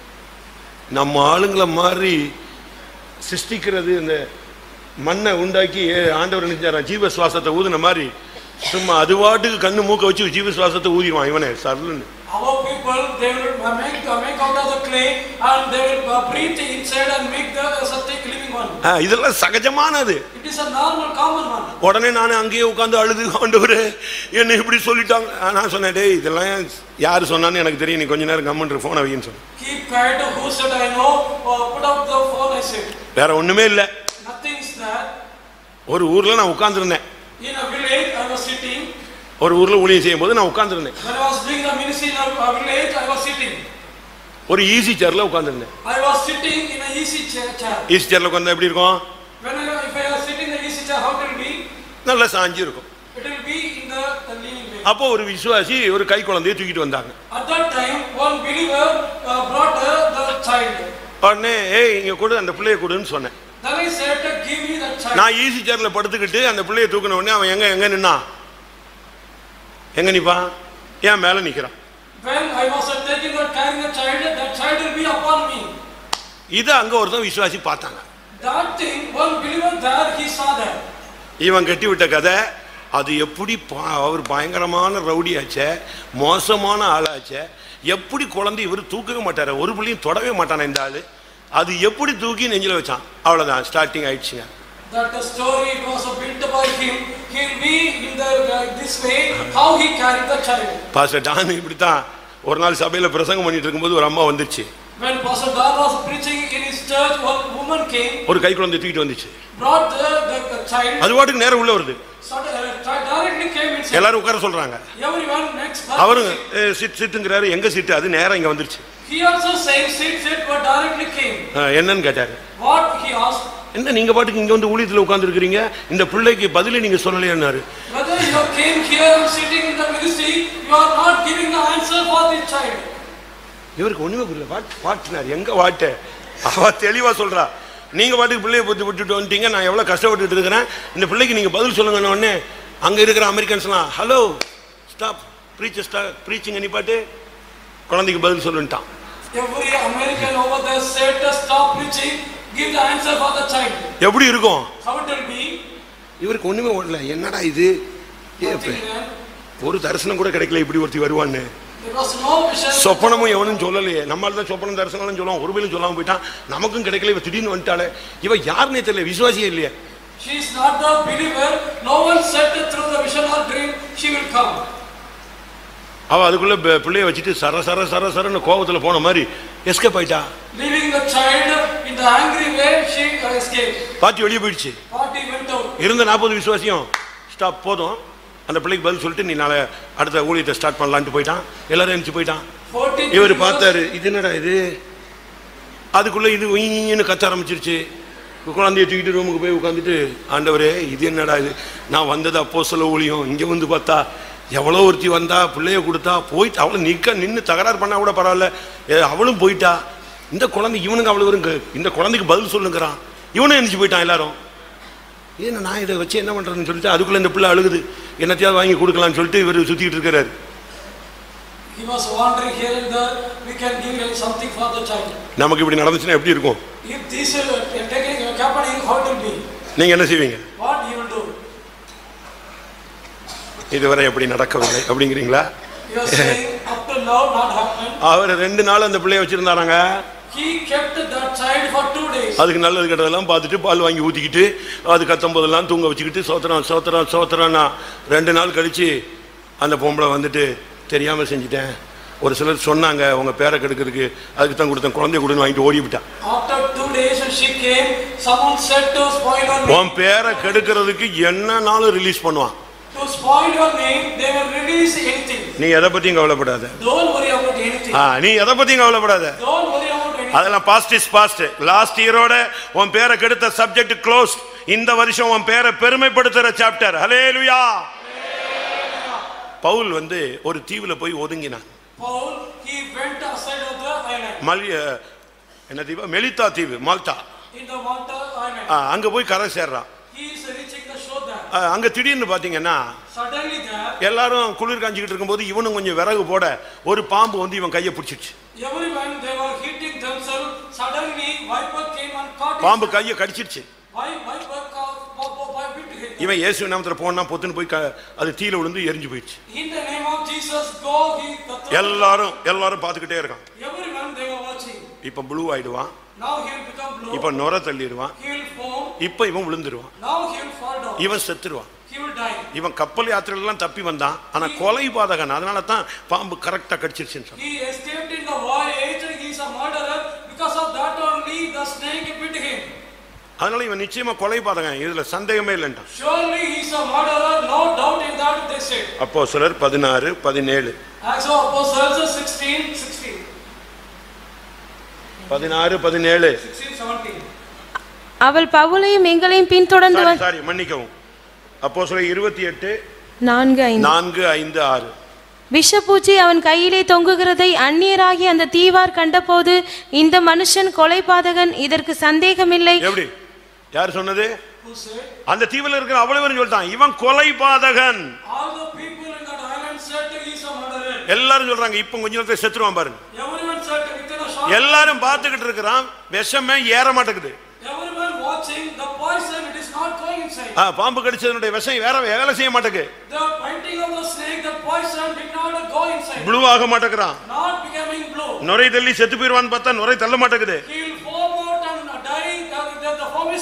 நம்ம ஆளுங்களை மாதிரி சிருஷ்டிக்கிறது இந்த மண்ணை உண்டாக்கி ஏ- ஆண்டவர் நினைச்சாரா ஜீவ சுவாசத்தை ஊதுன மாதிரி சும்மா அது பாட்டுக்கு கண்ணு மூக்க வச்சு ஜீவ சுவாசத்தை ஊதிடுவான் இவனே சர்லுன்னு Our people they will uh, make uh, make out of the clay and they will uh, breathe inside and make the uh, such a living one. ஆ, இதெல்லாம் சகஜமானது It is a normal common one. உடனே நான் அங்கேயே உட்காந்து அழுது ஆண்டவரே என்ன இப்படி சொல்லிட்டாங்க ஆ, நான் சொன்னேன் டேய் இதெல்லாம் யார் சொன்னான்னு எனக்கு தெரியும் நீ கொஞ்ச நேரம் கம்மன் ஃபோனை வைன்னு சொன்னேன் Keep quiet. Who said I know? Uh, put up the phone. I said வேற ஒண்ணுமே இல்லை nothing is there. ஒரு ஊர்ல நான் உட்கார்ந்திருந்தேன் In a village, I was sitting. ஒரு ஊர்ல ஊழியம் செய்யும் போது நான் உட்கார்ந்திருந்தேன் When I was doing the ministry in a a village, I was sitting. ஒரு ஈஸி சேர்ல உட்கார்ந்திருந்தேன் I was sitting in a easy chair. chair. Easy சேர்ல உட்கார்ந்தா எப்படி இருக்கும் When I, if I was sitting in the easy chair, how it will be? நல்லா சாஞ்சி இருக்கும் It will be in the, the leaning way. அப்போ ஒரு விசுவாசி ஒரு கை குழந்தைய தூக்கிட்டு வந்தாங்க At that time, one believer uh, brought uh, the child. உடனே ஏய் இங்க கொடு அந்த பிள்ளைய கொடுன்னு சொன்னேன் Then I said, give me that child. நான் ஈஸி சேர்ல படுத்துக்கிட்டு அந்த பிள்ளைய தூக்கின உடனே அவன் எங்க எங்க நின்னான் எங்க நிப்பான் ஏன் மேல நிக்கிறான் When I was uh, taking the carrying the child, that child will be upon me. இதை அங்க ஒருத்தன் விசுவாசி பார்த்தாங்க That thing, one believer there, he saw that. இவன் கட்டி விட்ட கதை அது எப்படி பா- அவர் பயங்கரமான ரவுடியாச்சே மோசமான ஆளாச்சே எப்படி குழந்தை இவர் தூக்கவே மாட்டாரு ஒரு புள்ளியும் தொடவே மாட்டானே இந்த ஆளு அது எப்படி தூக்கி நெஞ்சில வச்சான் அவ்வளவுதான் ஸ்டார்டிங் ஆயிடுச்சுங்க that the story was built by him. He'll be in the uh, this way how he carried the child. Pastor Don இப்படித்தான் ஒரு நாள் சபையில பிரசங்கம் பண்ணிட்டு இருக்கும்போது ஒரு அம்மா வந்துச்சு When Pastor Don was preaching in his church, one woman came, ஒரு கை குழந்தை தூக்கிட்டு வந்துச்சு brought the, the, the child, அது பாட்டுக்கு நேரம் உள்ள வருது started, uh, child directly came inside. எல்லாரும் உட்கார சொல்றாங்க Everyone next. அவரும் "ஏ, சிட் சிட்டுங்கிறாரு எங்க சீட்டு அது நேரம் இங்க வந்துருச்சு He also saying sit sit but directly came. அஹ், என்னன்னு கேட்டாரு What he asked, என்ன நீங்க பாட்டுக்கு இங்க வந்து ஊழியத்துல உட்கார்ந்து இந்த பிள்ளைக்கு பதிலே நீங்க சொல்லலையாரு whether you came here and sitting in the ministry, you are not giving the answer for the child. இவருக்கு ஒண்ணுமே புரியல வாட் வாட்டினார் எங்க வாட்ட அவ தெளிவா சொல்றா நீங்க பாட்டுக்கு பிள்ளைய புத்தி விட்டுட்டு வந்துட்டீங்க நான் எவ்வளவு கஷ்டப்பட்டுட்டு இருக்கிறேன் இந்த பிள்ளைக்கு நீங்க பதில் சொல்லுங்கன்னு உடனே அங்க இருக்கிற அமெரிக்கன்ஸ்லாம் hello stop preach stop preaching நிப்பாட்டு குழந்தைக்கு பதில் சொல்லுன்ட்டான் Every American over there said to stop preaching, give the answer for the child. எப்படி இருக்கும் How it will be? இவருக்கு ஒண்ணுமே ஓடல என்னடா இது ஏ, இப்ப Nothing there. ஒரு தரிசனம் கூட கிடைக்கல இப்படி ஒருத்தி வருவான்னு There was no vision. சொப்பனமும் எவனும் சொல்லலையே நம்மளால தான் சொப்பனம் தரிசனம் சொல்லுவோம் ஒரு பேரும் சொல்லாம போயிட்டான் நமக்கும் கிடைக்கல இவ திடீர்னு வந்துட்டாளே இவ யாருன்னே தெரியல விசுவாசியே இல்லையே She is not the believer. No one said through the vision or dream she will come. அவ அதுக்குள்ள ப- பிள்ளைய வச்சுட்டு சர சர சர சரன்னு கோபத்துல போன மாதிரி எஸ்கேப் ஆயிட்டா Leaving the child in the angry way, she escaped. பாத்தி வெளியே போயிடுச்சு Party went out. இருந்த நாற்பது விசுவாசியம் ஸ்டாப் போதும் அந்த பிள்ளைக்கு பதில் சொல்லிட்டு நீ நாளை அடுத்த ஊழியத்தை ஸ்டார்ட் பண்ணலான்ட்டு போயிட்டான் எல்லாரும் எழுந்துச்சு போயிட்டான் 40 இவர் believers- பார்த்தாரு இது என்னடா இது அதுக்குள்ள இது உயின்னு கத்த ஆரம்பிச்சிருச்சு குழந்தைய தூக்கிட்டு ரூமுக்கு போய் உட்காந்துட்டு ஆண்டவரே இது என்னடா இது நான் வந்தது அப்போ சொல்ல ஊழியம் இங்கே வந்து பார்த்தா எவ்வளோ ஒருத்தி வந்தா பிள்ளைய கொடுத்தா போயிட்டு அவளும் நிற்க நின்று தகராறு பண்ணா கூட பரவாயில்ல ஏ, அவளும் போயிட்டா இந்த குழந்தை இவனுங்க அவ்வளோ வருங்க இந்த குழந்தைக்கு பதில் சொல்லுங்கிறான் இவனும் எழுந்துச்சு போயிட்டான் எல்லாரும் ஏன்னா நான் இதை வச்சு என்ன பண்ணுறதுன்னு சொல்லிட்டு அதுக்குள்ளே இந்த பிள்ளை அழுகுது என்னத்தையாவது வாங்கி கொடுக்கலாம்னு சொல்லிட்டு இவர் சுற்றிக்கிட்டு இருக்கிறாரு He was wandering here and there. We can give him something for the child. நமக்கு இப்படி நடந்துச்சுன்னா எப்படி இருக்கும் If this is taking happening, how it will be? நீங்கள் என்ன செய்வீங்க What he will do? இதுவரை எப்படி நடக்கவில்லை அப்படிங்கிறீங்களா You are saying up to now not happened. அவர் ரெண்டு நாள் அந்த பிள்ளைய வச்சிருந்தாராங்க He kept that child for two days. அதுக்கு நல்லது கெட்டதெல்லாம் பார்த்துட்டு பால் வாங்கி ஊற்றிக்கிட்டு அது கத்தும் போதெல்லாம் தூங்க வச்சுக்கிட்டு சோத்திரம் சோத்திரம் சோத்திரம்னா ரெண்டு நாள் கழிச்சு அந்த பொம்பளை வந்துட்டு தெரியாமல் செஞ்சுட்டேன் ஒரு சிலர் சொன்னாங்க உங்க பேரை கெடுக்கிறதுக்கு அதுக்கு தான் கொடுத்தேன் குழந்தைய கொடுன்னு வாங்கிட்டு ஓடி விட்டான் After two days when she came, someone said to spoil her name. உன் பேரை கெடுக்கிறதுக்கு என்னன்னாலும் ரிலீஸ் பண்ணுவான் To spoil your name, they will release anything. நீ எதை பற்றியும் கவலைப்படாத Don't worry about anything. ஆ நீ எதை பற்றியும் கவலைப்படாத Don't worry about anything. அதெல்லாம் பாஸ்ட் இஸ் பாஸ்ட் லாஸ்ட் இயரோட உன் பேரை கெடுத்த சப்ஜெக்ட் க்ளோஸ் இந்த வருஷம் உன் பேரை பெருமைப்படுத்துற சாப்டர் ஹalleluya பவுல் வந்து ஒரு தீவுல போய் ஒதுங்கினான் Paul, he went aside of the island. மல்ய என்ன தீவு மெலித்தா தீவு Malta In the Malta island. ஆ, அங்க போய் கரை சேர்றான் He is reaching the shore there. ஆ, அங்க திடீர்னு பாத்தீங்கன்னா Suddenly there, எல்லாரும் குளிர் காஞ்சிக்கிட்டு இருக்கும்போது இவனும் கொஞ்சம் விறகு போட ஒரு பாம்பு வந்து இவன் கையை பிடிச்சிருச்சு everyone, they were heating themselves. Suddenly, viper came and caught his பாம்பு கையை கடிச்சிருச்சு Vi- Viper caught, vi- vi- vi- bit him. இவன் இயேசு நாமத்துல போனா பொத்துன்னு போய் க- அது தீல விழுந்து எரிஞ்சு போயிடுச்சு In the name of Jesus, go, he, the third- எல்லாரும் எல்லாரும் பார்த்துக்கிட்டே இருக்கான் Everyone, they were watching. இப்ப ப்ளூ ஆயிடுவான் Now he will become blue. இப்ப நுர தள்ளிடுவான் He will foam. இப்ப இவன் விழுந்துருவான் Now he will fall down. இவன் செத்துருவான் He will die. இவன் கப்பல் யாத்திரையெல்லாம் தப்பி வந்தான் ஆனா கொலை பாதகன் அதனால தான் பாம்பு கரெக்டா கடிச்சிருச்சுன்னு சொன்னான் He escaped in the voyage. He is a murderer. Because of that only, the snake bit him. அதனால இவன் நிச்சயமா கொலை பாதகன் இதுல சந்தேகமே இல்லைன்றான் Surely he is a murderer. No doubt in that, they said. அப்போ சிலர் பதினாறு பதினேழு Acts of Apostles 16, 16, பதினாறு பதினேழு 16, 17. அவள் பவுலையும் எங்களையும் பின்தொடர்ந்து சாரி வந்- சாரி மன்னிக்கவும் அப்போ சில இருபத்தி எட்டு நான்கு ஐந்து நான்கு ஐந்து ஆறு விஷப்பூச்சி அவன் கையிலே தொங்குகிறதை அந்நியராகி அந்த தீவார் கண்டபோது இந்த மனுஷன் கொலைபாதகன் இதற்கு சந்தேகமில்லை எப்படி யார் சொன்னது Who said? அந்த தீவுல இருக்கிற அவ்வளவு பேரும் சொல்லிட்டான் இவன் கொலை பாதகன் All the people in that island said he is a murderer. எல்லாரும் சொல்றாங்க இப்ப கொஞ்ச நேரத்தை செத்துருவான் பாருங்க Everyone said within a short. எல்லாரும் பார்த்துக்கிட்டு இருக்கிறான் விஷமே ஏற மாட்டேங்குது Everyone watching the poison, it is not going inside. ஆ, பாம்பு கடிச்சதனுடைய விஷம் வேற வேலை செய்ய மாட்டேங்குது The biting of the snake, the poison did not go inside. Blue ஆக மாட்டேங்கிறான் Not becoming blue. நுரை தள்ளி செத்து போயிருவான்னு பார்த்தா நுரை தள்ள மாட்டேங்குது He will foam out and die. The, the, the foam is not coming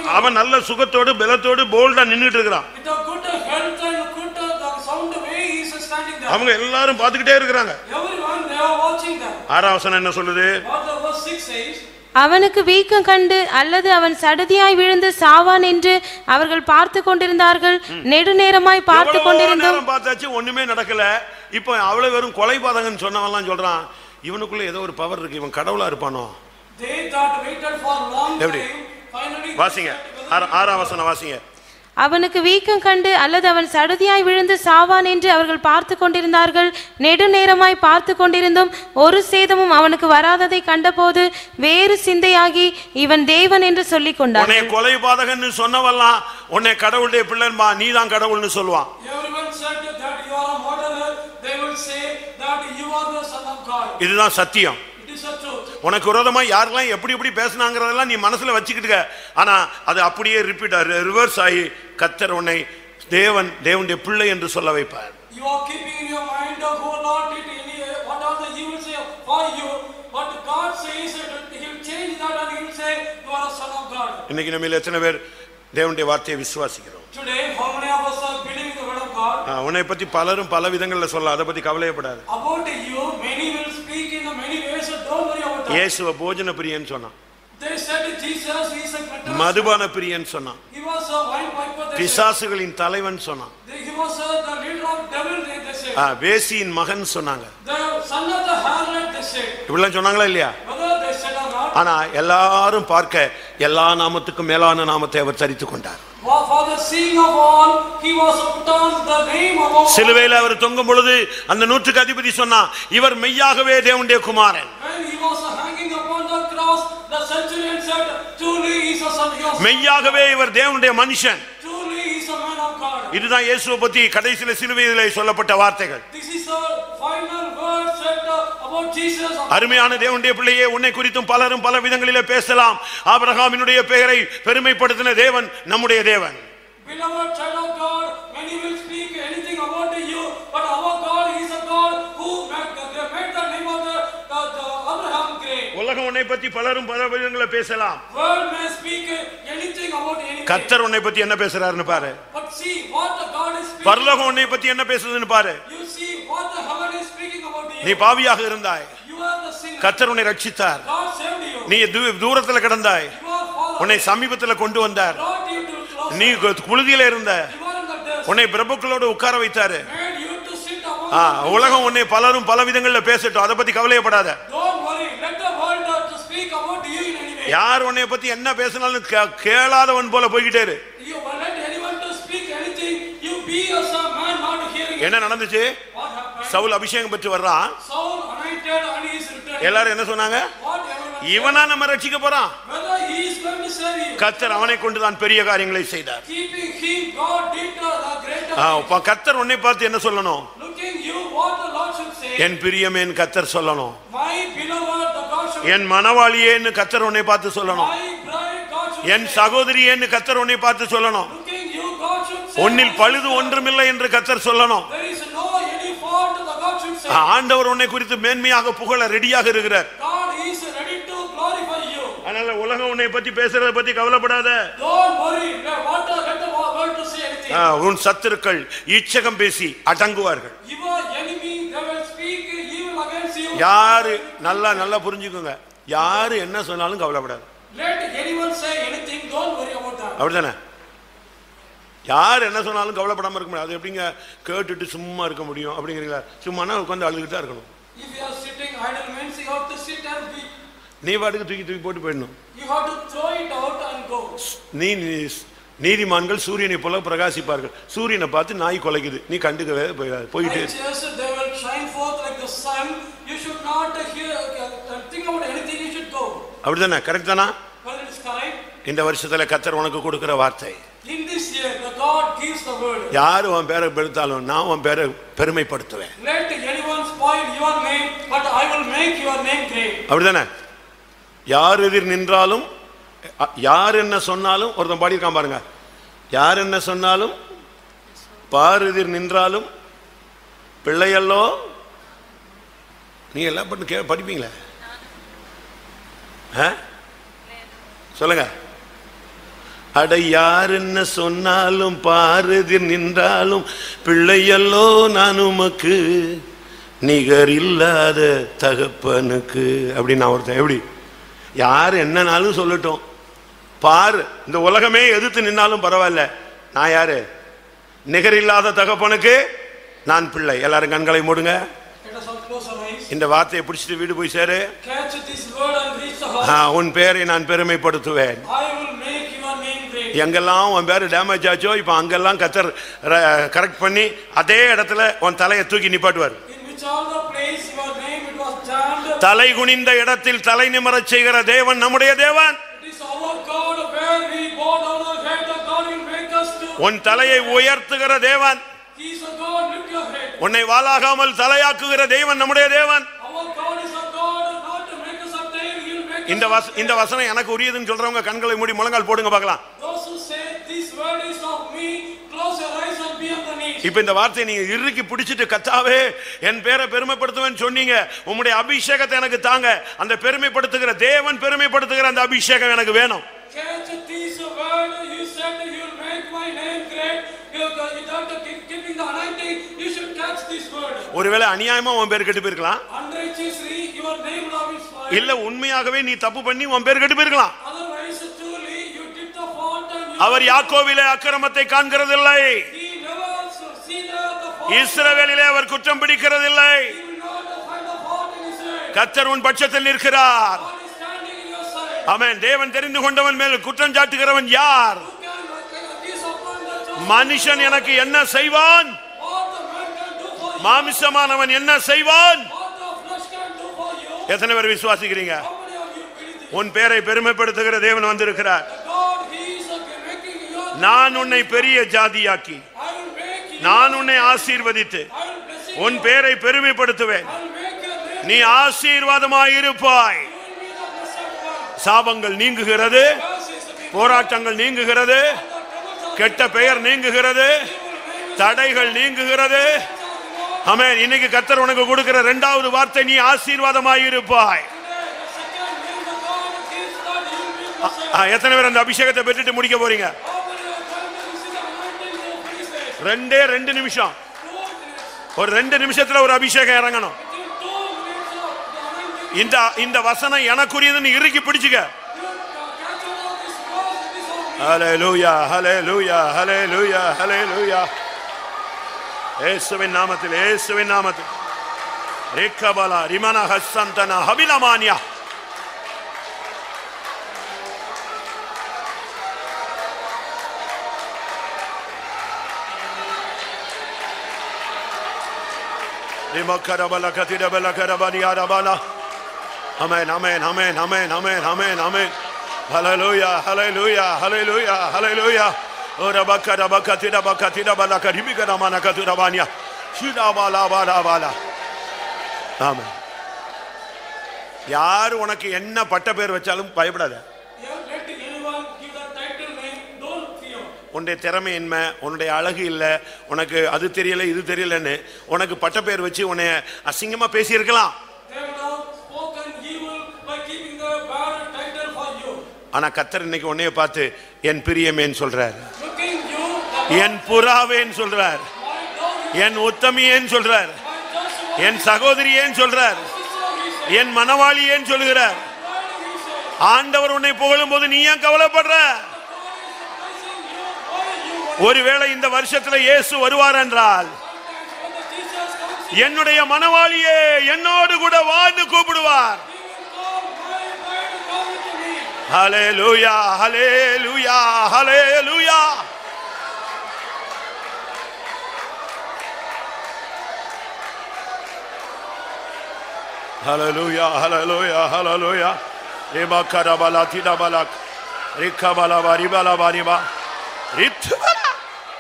அவன் நல்ல சுகத்தோடு பலத்தோடு போல்டா நின்னுட்டு இருக்கிறான் With a good health and good uh, the sound way he is standing there. அவங்க எல்லாரும் பார்த்துக்கிட்டே இருக்கிறாங்க Everyone they are watching them. ஆறாம் வசனம் என்ன சொல்லுது What the verse 6 says, அவனுக்கு வீக்கம் கண்டு அல்லது அவன் சடுதியாய் விழுந்து சாவான் என்று அவர்கள் பார்த்து கொண்டிருந்தார்கள் நெடுநேரமாய் பார்த்து எவ்வளவோ கொண்டிருந்தோம் நேரம் பார்த்தாச்சு ஒண்ணுமே நடக்கல இப்போ அவ்வளவு வெறும் கொலைபாதகன்னு சொன்னவன்லாம் சொல்றான் இவனுக்குள்ள ஏதோ ஒரு பவர் இருக்கு இவன் கடவுளா இருப்பானோ they that waited for long எப்படி? time, finally வாசிங்க ஆறு- ஆறாம் வசனம் வாசிங்க அவனுக்கு வீக்கம் கண்டு அல்லது அவன் சடுதியாய் விழுந்து சாவான் என்று அவர்கள் பார்த்து கொண்டிருந்தார்கள் நெடுநேரமாய் பார்த்து கொண்டிருந்தும் ஒரு சேதமும் அவனுக்கு வராததை கண்டபோது வேறு சிந்தையாகி இவன் தேவன் என்று சொல்லிக் கொண்டார் உன்னை கொலைபாதகன்னு சொன்னவெல்லாம் உன்னை கடவுளுடைய பிள்ளைன்பா நீ தான் கடவுள்னு சொல்லுவான் everyone said that you are a murderer, they will say that you are the son of God. இதுதான் சத்தியம் It is a truth. உனக்கு விரோதமா யாரெல்லாம் எப்படி எப்படி பேசினாங்கிறதெல்லாம் நீ மனசுல வச்சுக்கிட்டுக்க ஆனா அது அப்படியே ரிப்பீட் ரிவர்ஸ் ஆகி கத்தர் உன்னை தேவன் தேவனுடைய பிள்ளை என்று சொல்ல வைப்பார் You are keeping in your mind uh, who not did any, what are the evil say for you, but God says that he will change that and he will say you are a son of God. இன்னைக்கு நம்ம எத்தனை பேர் தேவனுடைய வார்த்தையை விசுவாசிக்கிறோம் Today, how many of us are believing the word of God? ஆ, உன்னை பத்தி பலரும் பல விதங்கள்ல சொல்ல அதை பத்தி கவலையப்படாது About you, many will speak in many ways, so don't worry about that. இயேசுவ போஜன பிரியன்னு சொன்னான் They said Jesus is a gluttonous. மதுபான பிரியன்னு சொன்னான் He was a wine piper, they said. பிசாசுகளின் தலைவன் சொன்னான் They- He was uh, the leader of devil, they they said. ஆ, வேசியின் மகன் சொன்னாங்க The son of the harlot, they said. இப்படிலாம் சொன்னாங்களா இல்லையா Whether they said or not, ஆனா எல்லாரும் பார்க்க எல்லா நாமத்துக்கும் மேலான நாமத்தை அவர் தரித்துக் கொண்டார் for for the seeing of all, he was put on the name of all. சிலுவையில் அவர் தொங்கும் பொழுது அந்த நூற்றுக்கு அதிபதி சொன்னா இவர் மெய்யாகவே தேவனுடைய குமாரன் When he was hanging upon the cross, the centurion said, truly he is a son of God. மெய்யாகவே இவர் தேவனுடைய மனுஷன் Truly he is a man of God. இதுதான் இயேசுவை பத்தி கடைசியில சிலுவையிலே சொல்லப்பட்ட வார்த்தைகள் This is the final word said uh, about Jesus. அருமையான தேவனுடைய பிள்ளையே உன்னை குறித்தும் பலரும் பல விதங்களிலே பேசலாம் ஆபிரகாமினுடைய பெயரை பெருமைப்படுத்தின தேவன் நம்முடைய தேவன் Beloved child of God, many will speak anything about you, but our God is a God who made, they made the name of the, the, the Abraham great. உலகம் உன்னை பத்தி பலரும் பல விதங்களில் பேசலாம் World may speak anything about anything. கத்தர் உன்னை பத்தி என்ன பேசுறாருன்னு பாரு But see what the God is speaking. பரலோகம் உன்னை பத்தி என்ன பேசுதுன்னு பாரு You see what the heaven is speaking about நீ you. பாவியாக இருந்தாய் You are the sinner. கத்தர் உன்னை ரட்சித்தார் God saved you. நீ தூ- தூரத்துல கிடந்தாய் You are fallen. உன்னை சமீபத்துல கொண்டு வந்தார் Brought you to close. நீ கு- குளிதியில இருந்த You are in the dust. உன்னை பிரபுக்களோடு உட்கார வைத்தாரு Made you to sit among ah, the உலகம் உன்னை பலரும் பல விதங்கள்ல பேசட்டும் அதை பத்தி கவலையப்படாத Don't worry. Let the world uh, to speak about you in any way. யார் உன்னை பத்தி என்ன பேசினாலும் கே- கேளாதவன் போல போய்கிட்டே இரு You let anyone to speak anything. You be as a man not hearing it. என்ன நடந்துச்சு What happened? சவுல் அபிஷேகம் பெற்று வர்றான் Saul anointed and he is returned. எல்லாரும் என்ன சொன்னாங்க What everyone இவனா நம்ம ரட்சிக்க போறான் Whether he is going to save you. கத்தர் அவனை கொண்டுதான் பெரிய காரியங்களை செய்தார் Keeping him, God did uh, the greater. ஆ, இப்ப கத்தர் உன்னை பார்த்து என்ன சொல்லணும் Looking you, what the Lord should say. என் பிரியமேன் கத்தர் சொல்லணும் My beloved, the God should என் மனவாளியேன்னு கத்தர் உன்னை பார்த்து சொல்லணும் My bride, God should N say. சகோதரியேன்னு கத்தர் உன்னை பார்த்து சொல்லணும் Looking you, God should say. உன்னில் பழுது ஒன்றுமில்லை என்று கத்தர் சொல்லணும் There is no any fault, the God should say. ஆண்டவர் உன்னை குறித்து மேன்மையாக புகழ ரெடியாக இருக்கிறார் God is ready to glorify you. அதனால உலகம் உன்னை பத்தி பேசுறத பத்தி கவலைப்படாத Don't worry. Let what the, let the world to say anything. ஆ, உன் சத்துருக்கள் இச்சகம் பேசி அடங்குவார்கள் Your enemy, they will speak evil against you. யாரு நல்லா நல்லா புரிஞ்சுக்கோங்க யாரு என்ன சொன்னாலும் கவலைப்படாது Let anyone say anything. Don't worry about that. அப்படிதானே யார் என்ன சொன்னாலும் கவலைப்படாம இருக்க முடியாது அது எப்படிங்க கேட்டுட்டு சும்மா இருக்க முடியும் அப்படிங்கிறீங்களா சும்மானா உட்காந்து அழுதுகிட்டு தான் இருக்கணும் If you are sitting idle means you have to sit and weep. நீ பாட்டுக்கு தூக்கி தூக்கி போட்டு போயிடணும் You have to throw it out and go. நீ நீ- நீதிமான்கள் சூரியனை போல பிரகாசிப்பார்கள் சூரியனை பார்த்து நாய் கொலைக்குது நீ கண்டுக்கவே போயிடாது போயிட்டு இரு. Righteous, they will shine forth like the sun. You should not hear, uh, think about anything. You should go. அப்படிதானே கரெக்ட் தானா Well, it is correct. இந்த வருஷத்துல கத்தர் உனக்கு கொடுக்கிற வார்த்தை In this year, the God gives the word. யார் உன் பேரை பெருத்தாலும் நான் உன் பேரை பெருமைப்படுத்துவேன் Let anyone spoil your name, but I will make your name great. அப்படிதானே யார் எதிர் நின்றாலும் அ- யார் என்ன சொன்னாலும் ஒருத்தன் பாடியிருக்கான் பாருங்க யார் என்ன சொன்னாலும் பார் எதிர் நின்றாலும் பிள்ளையல்லோ நீ எல்லாம் பண்ணு கே படிப்பீங்களே ஆ? சொல்லுங்க அட யார் என்ன சொன்னாலும் பாரதி நின்றாலும் பிள்ளையல்லோ நான் உமக்கு நிகர் இல்லாத தகப்பனுக்கு அப்படின்னு நான் ஒருத்தன் எப்படி யார் என்னனாலும் சொல்லட்டும் பாரு இந்த உலகமே எதிர்த்து நின்னாலும் பரவாயில்ல நான் யாரு நிகர் இல்லாத தகப்பனுக்கு நான் பிள்ளை எல்லாரும் கண்களை மூடுங்க Let us all close our eyes. இந்த வார்த்தையை பிடிச்சிட்டு வீடு போய் சேரு Catch this word and reach the ah, heart. உன் பேரை நான் பெருமைப்படுத்துவேன் I will make your name great. எங்கெல்லாம் உன் பேர் டேமேஜ் ஆச்சோ இப்போ அங்கெல்லாம் கத்தர் கரெக்ட் பண்ணி அதே இடத்துல உன் தலையை தூக்கி நிப்பாட்டுவார் In which all the place your name it was jammed. தலை குனிந்த இடத்தில் தலை நிமரச் செய்கிற தேவன் நம்முடைய தேவன் It is our God where we bow down our head. The God will make us to. உன் தலையை உயர்த்துகிற தேவன் He is a God. Lift your head. உன்னை வாளாகாமல் தலையாக்குகிற தேவன் நம்முடைய தேவன் Our God is a God not to make us a tail. He will make இந்த us. வச இந்த வசனம் எனக்கு உரியதுன்னு சொல்றவங்க கண்களை மூடி முழங்கால் போடுங்க பார்க்கலாம் Those who say this word is of me, close your eyes and be on the knees. இப்ப இந்த வார்த்தையை நீங்க இறுக்கி பிடிச்சிட்டு கத்தாவே என் பேரை பெருமைப்படுத்துவேன்னு சொன்னீங்க உம்முடைய அபிஷேகத்தை எனக்கு தாங்க அந்த பெருமைப்படுத்துகிற தேவன் பெருமைப்படுத்துகிற அந்த அபிஷேகம் எனக்கு வேணும் Catch this word. You said you will make my name great. You without keeping the anointing, you should catch this word. ஒருவேளை அநியாயமா உன் பேர் கெட்டு போயிருக்கலாம் Unrighteously, your name will be spoiled. இல்ல உண்மையாகவே நீ தப்பு பண்ணி உன் பேர் கெட்டு போயிருக்கலாம் Otherwise, truly, you did the fault and you அவர் யாக்கோவிலே அக்கிரமத்தை காண்கிறதில்லை He never see the, the fault. இஸ்ரவேலிலே அவர் குற்றம் பிடிக்கிறதில்லை He will not find the fault in Israel. கத்தர் உன் பட்சத்தில் நிற்கிறார் God is standing in your side. அவன் தேவன் தெரிந்து கொண்டவன் மேல் குற்றம் சாட்டுகிறவன் யார் Who can uh, disappoint the church? மனுஷன் எனக்கு என்ன செய்வான் What the man can do for you, மாமிசமானவன் என்ன செய்வான் what the flesh can do for you. எத்தனை பேர் விசுவாசிக்கிறீங்க How many of you believe this? உன் பேரை பெருமைப்படுத்துகிற தேவன் வந்திருக்கிறார் The God, He is uh, making your. நான் உன்னை பெரிய ஜாதியாக்கி I will make you. நான் உன்னை ஆசீர்வதித்து I will bless you. உன் பேரை பெருமைப்படுத்துவேன் I will make your name. நீ ஆசீர்வாதமாயிருப்பாய் You will be the blessed one. சாபங்கள் நீங்குகிறது Curse is the போராட்டங்கள் நீங்குகிறது the troubles of கெட்ட பெயர் நீங்குகிறது தடைகள் நீங்குகிறது ஆமென் இன்னைக்கு கத்தர் உனக்கு கொடுக்கிற இரண்டாவது வார்த்தை நீ ஆசீர்வாதமாயிருப்பாய் today. The second name the God gives that you will be blessed. ஆ, எத்தனை பேர் அந்த அபிஷேகத்தை பெற்றுட்டு முடிக்க போறீங்க How many are going to receive the anointing to finish this? ரெண்டே ரெண்டு நிமிஷம் Two minutes. ஒரு ரெண்டு நிமிஷத்துல ஒரு அபிஷேகம் இறங்கணும் Within two minutes of the anointing, இந்த இந்த வசனம் எனக்குரியதுன்னு இறுக்கி பிடிச்சுக்க you catch hold of this cross. It is of me. ஹalleluya ஹalleluya ஹalleluya ஹalleluya இயேசுவின் நாமத்தில் இயேசுவின் நாமத்தில் ரேக்கபலா ரிமன ஹஸ்ஸந்தன ஹபிலமானியா ரிமக்கரபல கதிரபல கரபனியாரபல Amen, amen, amen, amen, amen, amen, amen. Hallelujah, hallelujah, hallelujah, hallelujah. Ora bakara bakatira bakatira balaka ribigara manakatura banya. Shida bala bala bala. Amen. யார் உனக்கு என்ன பட்ட பேர் வச்சாலும் பயப்படாத You let anyone give the title name. Don't fear. உன்னுடைய திறமை என்ன உன்னுடைய அழகு இல்லை உனக்கு அது தெரியல இது தெரியலன்னு உனக்கு பட்ட பேர் வச்சு உன்னை அசிங்கமா பேசியிருக்கலாம் They would have spoken evil by keeping the bad title for you. ஆனா கத்தர் இன்னைக்கு உன்னைய பார்த்து என் பிரியமேன்னு சொல்றார் Looking you, the என் புறாவேன்னு சொல்றார் my dog, என் உத்தமியேன்னு சொல்றார் my just one என் சகோதரியேன்னு சொல்றார் sister, he said. என் மனவாளியேன்னு சொல்லுகிறார் Why he said? ஆண்டவர் உன்னை புகழும் போது நீ ஏன் கவலைப்படுற Praising you, why you ஒருவேளை இந்த வருஷத்துல இயேசு வருவார் என்றால் sometimes when the Jesus comes, என்னுடைய மனவாளியே என்னோடு கூட வான்னு கூப்பிடுவார் he will call my bride, come to me. ஹலே லூயா ஹலே லூயா ஹலே லூயா ஹalleluya ஹalleluya ஹalleluya ரிபா கரபலா திடபலக் ரிக்கபலா வரிபலா வரிபா ரித்துபலா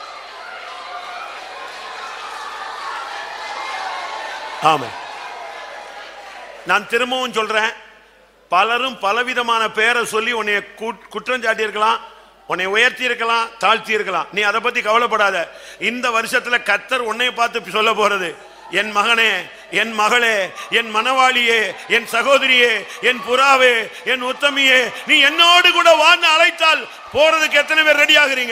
ஆமென் நான் திரும்பவும் சொல்றேன் பலரும் பலவிதமான பேரை சொல்லி உன்னை குற்றம் சாட்டியிருக்கலாம் உன்னை உயர்த்தி இருக்கலாம் தாழ்த்தி இருக்கலாம் நீ அதை பத்தி கவலைப்படாத இந்த வருஷத்துல கத்தர் உன்னை பார்த்து சொல்ல போறது என் மகனே என் மகளே என் மனவாளியே என் சகோதரியே என் புறாவே என் உத்தமியே நீ என்னோடு கூட வான்னு அழைத்தால் போறதுக்கு எத்தனை பேர் ரெடி ஆகுறீங்க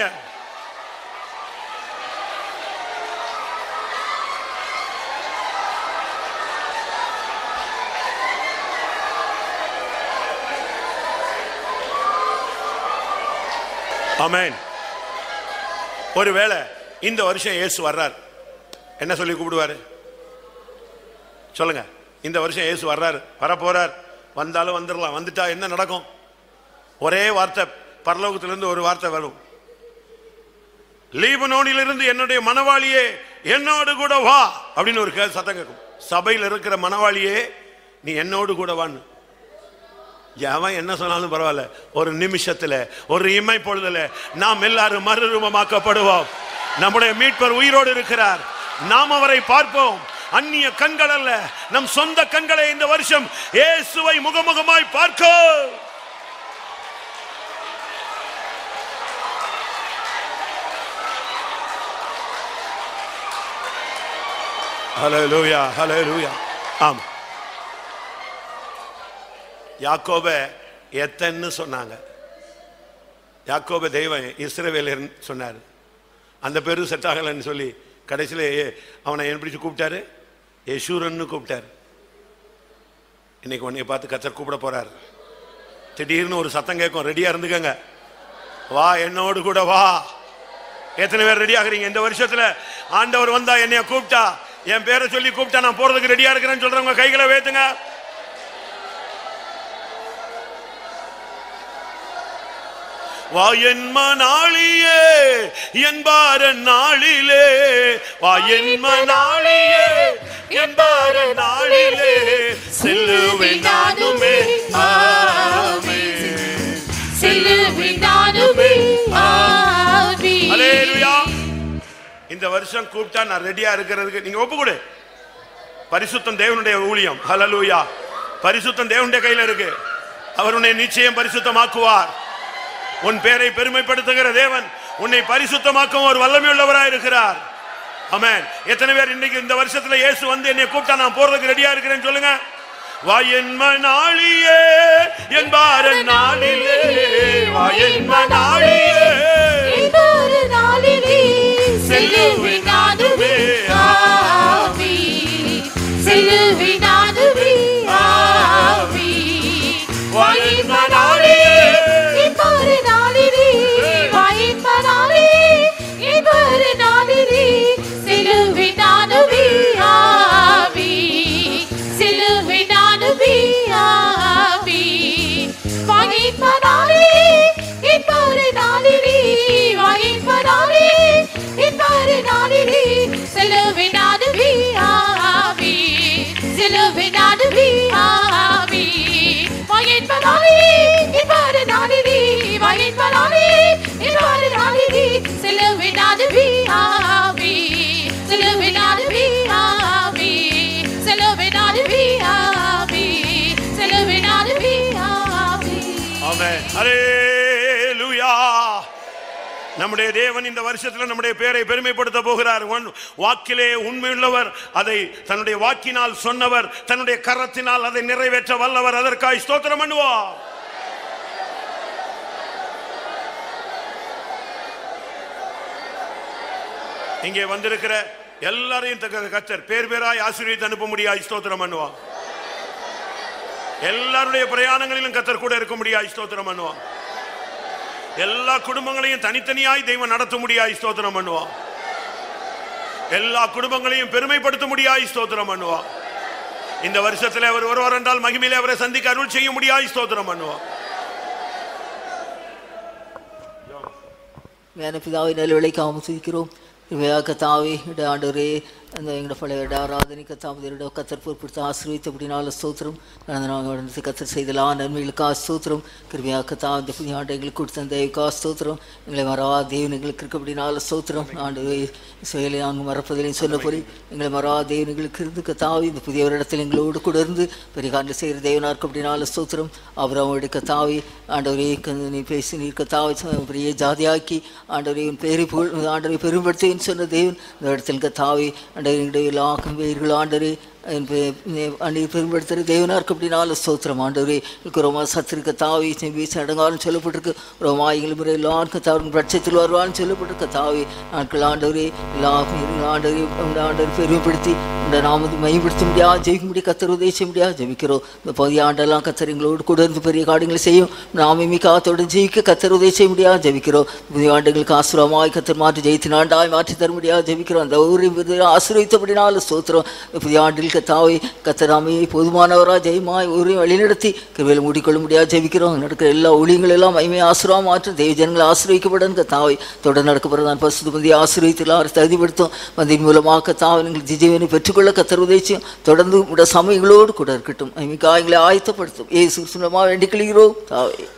ஆமென் ஒருவேளை இந்த வருஷம் இயேசு வர்றார் என்ன சொல்லி கூப்பிடுவாரு சொல்லுங்க இந்த வருஷம் இயேசு வர்றாரு வரப்போறார் வந்தாலும் வந்துடலாம் வந்துட்டா என்ன நடக்கும் ஒரே வார்த்தை பரலோகத்திலிருந்து ஒரு வார்த்தை வரும் லீபனோனிலிருந்து என்னுடைய மனவாளியே என்னோடு கூட வா அப்படின்னு ஒரு கே- சத்தம் கேட்கும் சபையில் இருக்கிற மனவாளியே நீ என்னோடு கூட வான்னு எவன் என்ன சொன்னாலும் பரவாயில்ல ஒரு நிமிஷத்துல ஒரு இமை பொழுதுல நாம் எல்லாரும் மறுரூபமாக்கப்படுவோம் நம்முடைய மீட்பர் உயிரோடு இருக்கிறார் நாம் அவரை பார்ப்போம் அந்நிய கண்கள் அல்ல நம் சொந்த கண்களை இந்த வருஷம் இயேசுவை முகமுகமாய் பார்க்க ஹalleluya ஹalleluya ஆம் யாக்கோப எத்தன்னு சொன்னாங்க யாக்கோப தெய்வம் இஸ்ரவேலர் சொன்னார் அந்த பேரு செட் ஆகலைன்னு சொல்லி கடைசியில் அவனை என்ன பிடிச்சு கூப்பிட்டாரு யசூரன்னு கூப்பிட்டாரு இன்னைக்கு உன்னைய பார்த்து கத்தர் கூப்பிட போறார் திடீர்னு ஒரு சத்தம் கேட்கும் ரெடியா இருந்துக்கங்க வா என்னோடு கூட வா எத்தனை பேர் ரெடி ஆகுறீங்க இந்த வருஷத்துல ஆண்டவர் வந்தா என்னைய கூப்பிட்டா என் பேரை சொல்லி கூப்பிட்டா நான் போறதுக்கு ரெடியா இருக்கிறேன்னு சொல்றவங்க கைகளை வேத்துங்க வா என் மனாளியே என்பார நாளிலே வா என் மனாளியே என்பார நாளிலே செல்லுவேன் நானுமே ஆமென். சிலுவினாலுமே ஆவி அல்லேலூயா இந்த வருஷம் கூப்பிட்டா நான் ரெடியா இருக்கிறதுக்கு நீங்க ஒப்பு கொடு பரிசுத்தம் தேவனுடைய ஊழியம் ஹalleluya பரிசுத்தம் தேவனுடைய கையில இருக்கு அவர் உன்னை நிச்சயம் பரிசுத்தமாக்குவார் உன் பேரை பெருமைப்படுத்துகிற தேவன் உன்னை பரிசுத்தமாக்கும் ஒரு வல்லமை உள்ளவராய் இருக்கிறார் ஆமென் எத்தனை பேர் இன்னைக்கு இந்த வருஷத்துல இயேசு வந்து என்னை கூப்பிட்டா நான் போறதுக்கு ரெடியா இருக்கிறேன்னு சொல்லுங்க வா என் மனாளியே என் பார நாளிலே வா என் மனாளியே இன்னொரு நாளிலே சிலுவினாலுமே ஆவி சிலுவினாலுமே ஆவி வாயின் மனாளிலே இன்னொரு நாளிலே வாயின் மனாளிலே இன்னொரு நாளிலே சிலுவினாலுமே ஆவி சிலுவினாலுமே ஆவி வாயின் மனாளிலே இன்னொரு நாளிலே வாயின் மனாளிலே இன்னொரு நாளிலே சிலுவினாலுமே ஆவி சிலுவினாலுமே ஆவி வாயின் மனாளிலே இன்னொரு நாளிலே வாயின் மனாளிலே இன்னொரு நாளிலே சிலுவினாலுமே ஆவி சிலுவினாலுமே ஆவி சிலுவினாலுமே ஆவி சிலுவினாலுமே ஆவி ஆமென் ஹalleluya நம்முடைய தேவன் இந்த வருஷத்துல நம்முடைய பேரை பெருமைப்படுத்த போகிறார் உன் வாக்கிலே உண்மையுள்ளவர் அதை தன்னுடைய வாக்கினால் சொன்னவர் தன்னுடைய கரத்தினால் அதை நிறைவேற்ற வல்லவர் அதற்காய் ஸ்தோத்திரம் பண்ணுவோம் இங்கே வந்திருக்கிற எல்லாரையும் தக்க கத்தர் பேர் பேராய் ஆசீர்வதித்து அனுப்ப முடியாது ஸ்தோத்திரம் பண்ணுவான் எல்லாருடைய பிரயாணங்களிலும் கத்தர் கூட இருக்க முடியாது ஸ்தோத்திரம் பண்ணுவான் எல்லா குடும்பங்களையும் தனித்தனியாய் தெய்வம் நடத்த முடியாது ஸ்தோத்திரம் பண்ணுவான் எல்லா குடும்பங்களையும் பெருமைப்படுத்த முடியாது ஸ்தோத்திரம் பண்ணுவான் இந்த வருஷத்துல அவர் ஒருவர் என்றால் மகிமையிலே அவரை சந்திக்க அருள் செய்ய முடியாது ஸ்தோத்திரம் பண்ணுவான் மேன பிதாவை நிலவிளைக்காம துதிக்கிறோம் இவையா கத்தாவே இட ஆண்டவரே அந்த எங்களோட பழைய இட ஆராதனை கத்தாமதியோட கத்தர் பொறுப்படுத்த ஆசிரியத்து அப்படினால ஸ்தோத்திரம் நடந்த நாங்கள் கத்தர் செய்தலா நன்மைகளுக்கா ஸ்தோத்திரம் கிருபியா கத்தா இந்த புதிய ஆண்டு எங்களுக்கு கொடுத்த தேவிக்கா ஸ்தோத்திரம் எங்களை மறா தேவன் எங்களுக்கு இருக்க அப்படினால ஸ்தோத்திரம் ஆண்டு செயலை நாங்கள் மறப்பதிலையும் சொன்னபடி எங்களை மறா தேவன் எங்களுக்கு இருந்து கத்தாவி இந்த புதிய வருடத்தில் எங்களோடு கூட இருந்து பெரிய காரியம் செய்கிற தேவனா இருக்க அப்படினால ஸ்தோத்திரம் அவரோட கத்தாவி ஆண்டவரே கந்து நீ பேசி நீர் கத்தாவை பெரிய ஜாதியாக்கி ஆண்டவரே உன் பேரை புகழ் ஆண்டவரை பெரும்படுத்துவேன் சொன்ன தேவன் இந்த இடத்தில் கத்தாவி அண்டை எங்களுடைய எல்லா வேர்கள் ஆண்டரே அன்னைக்கு பெரும்படுத்துகிற தேவனாக இருக்கு அப்படின்னால ஸ்தோத்திரம் ஆண்டவரே எனக்கு ரொம்ப சத்திருக்க தாவி வீச அடங்காலும் சொல்லப்பட்டிருக்கு ரொம்ப எங்கள் முறை எல்லாருக்கும் தவறு பட்சத்தில் வருவான்னு சொல்லப்பட்டிருக்க தாவி நாட்கள் ஆண்டவரே எல்லா பேரும் ஆண்டவரே உண்ட ஆண்டவர் பெருமைப்படுத்தி உண்ட நாமத்தை மையப்படுத்த முடியா ஜெயிக்க முடியாது கத்தர் உதவி செய்ய முடியாது ஜெபிக்கிறோம் இந்த புதிய ஆண்டெல்லாம் கத்தர் எங்களோடு கூட இருந்து பெரிய காரியங்களை செய்யும் நாம காத்தோடு ஜெயிக்க கத்தர் உதவி செய்ய முடியாது ஜெபிக்கிறோம் புதிய ஆண்டுகளுக்கு ஆசுரமாய் கத்தர் மாற்றி ஜெயித்து நாண்டாய் மாற்றி தர முடியாது ஜெபிக்கிறோம் அந்த ஊரை ஆசிரியத்தபடினாலும் ஸ்தோத்திரம் இந்த புதிய ஆண்டில் கத்தாவை கத்தராமையை போதுமானவராக ஜெயமாய் ஊரையும் வழிநடத்தி கிருவையில் மூடிக்கொள்ள முடியாது ஜெபிக்கிறோம் நடக்கிற எல்லா ஊழியங்கள் எல்லாம் மகிமை ஆசிரமாக மாற்றும் தெய்வ ஜனங்களை ஆசிரியக்கப்படும் கத்தாவை தொடர் நடக்கப்படுற நான் பசுது மந்தி ஆசிரியத்தில் அவரை தகுதிப்படுத்தும் மந்தின் மூலமாக கத்தாவை நீங்கள் ஜிஜீவனை பெற்றுக்கொள்ள கத்தர் உதவிச்சும் தொடர்ந்து உடைய சமயங்களோடு கூட இருக்கட்டும் மகிமைக்காக எங்களை ஆயத்தப்படுத்தும் ஏசு சுனமாக வேண்டிக் கொள்கிறோம் தாவை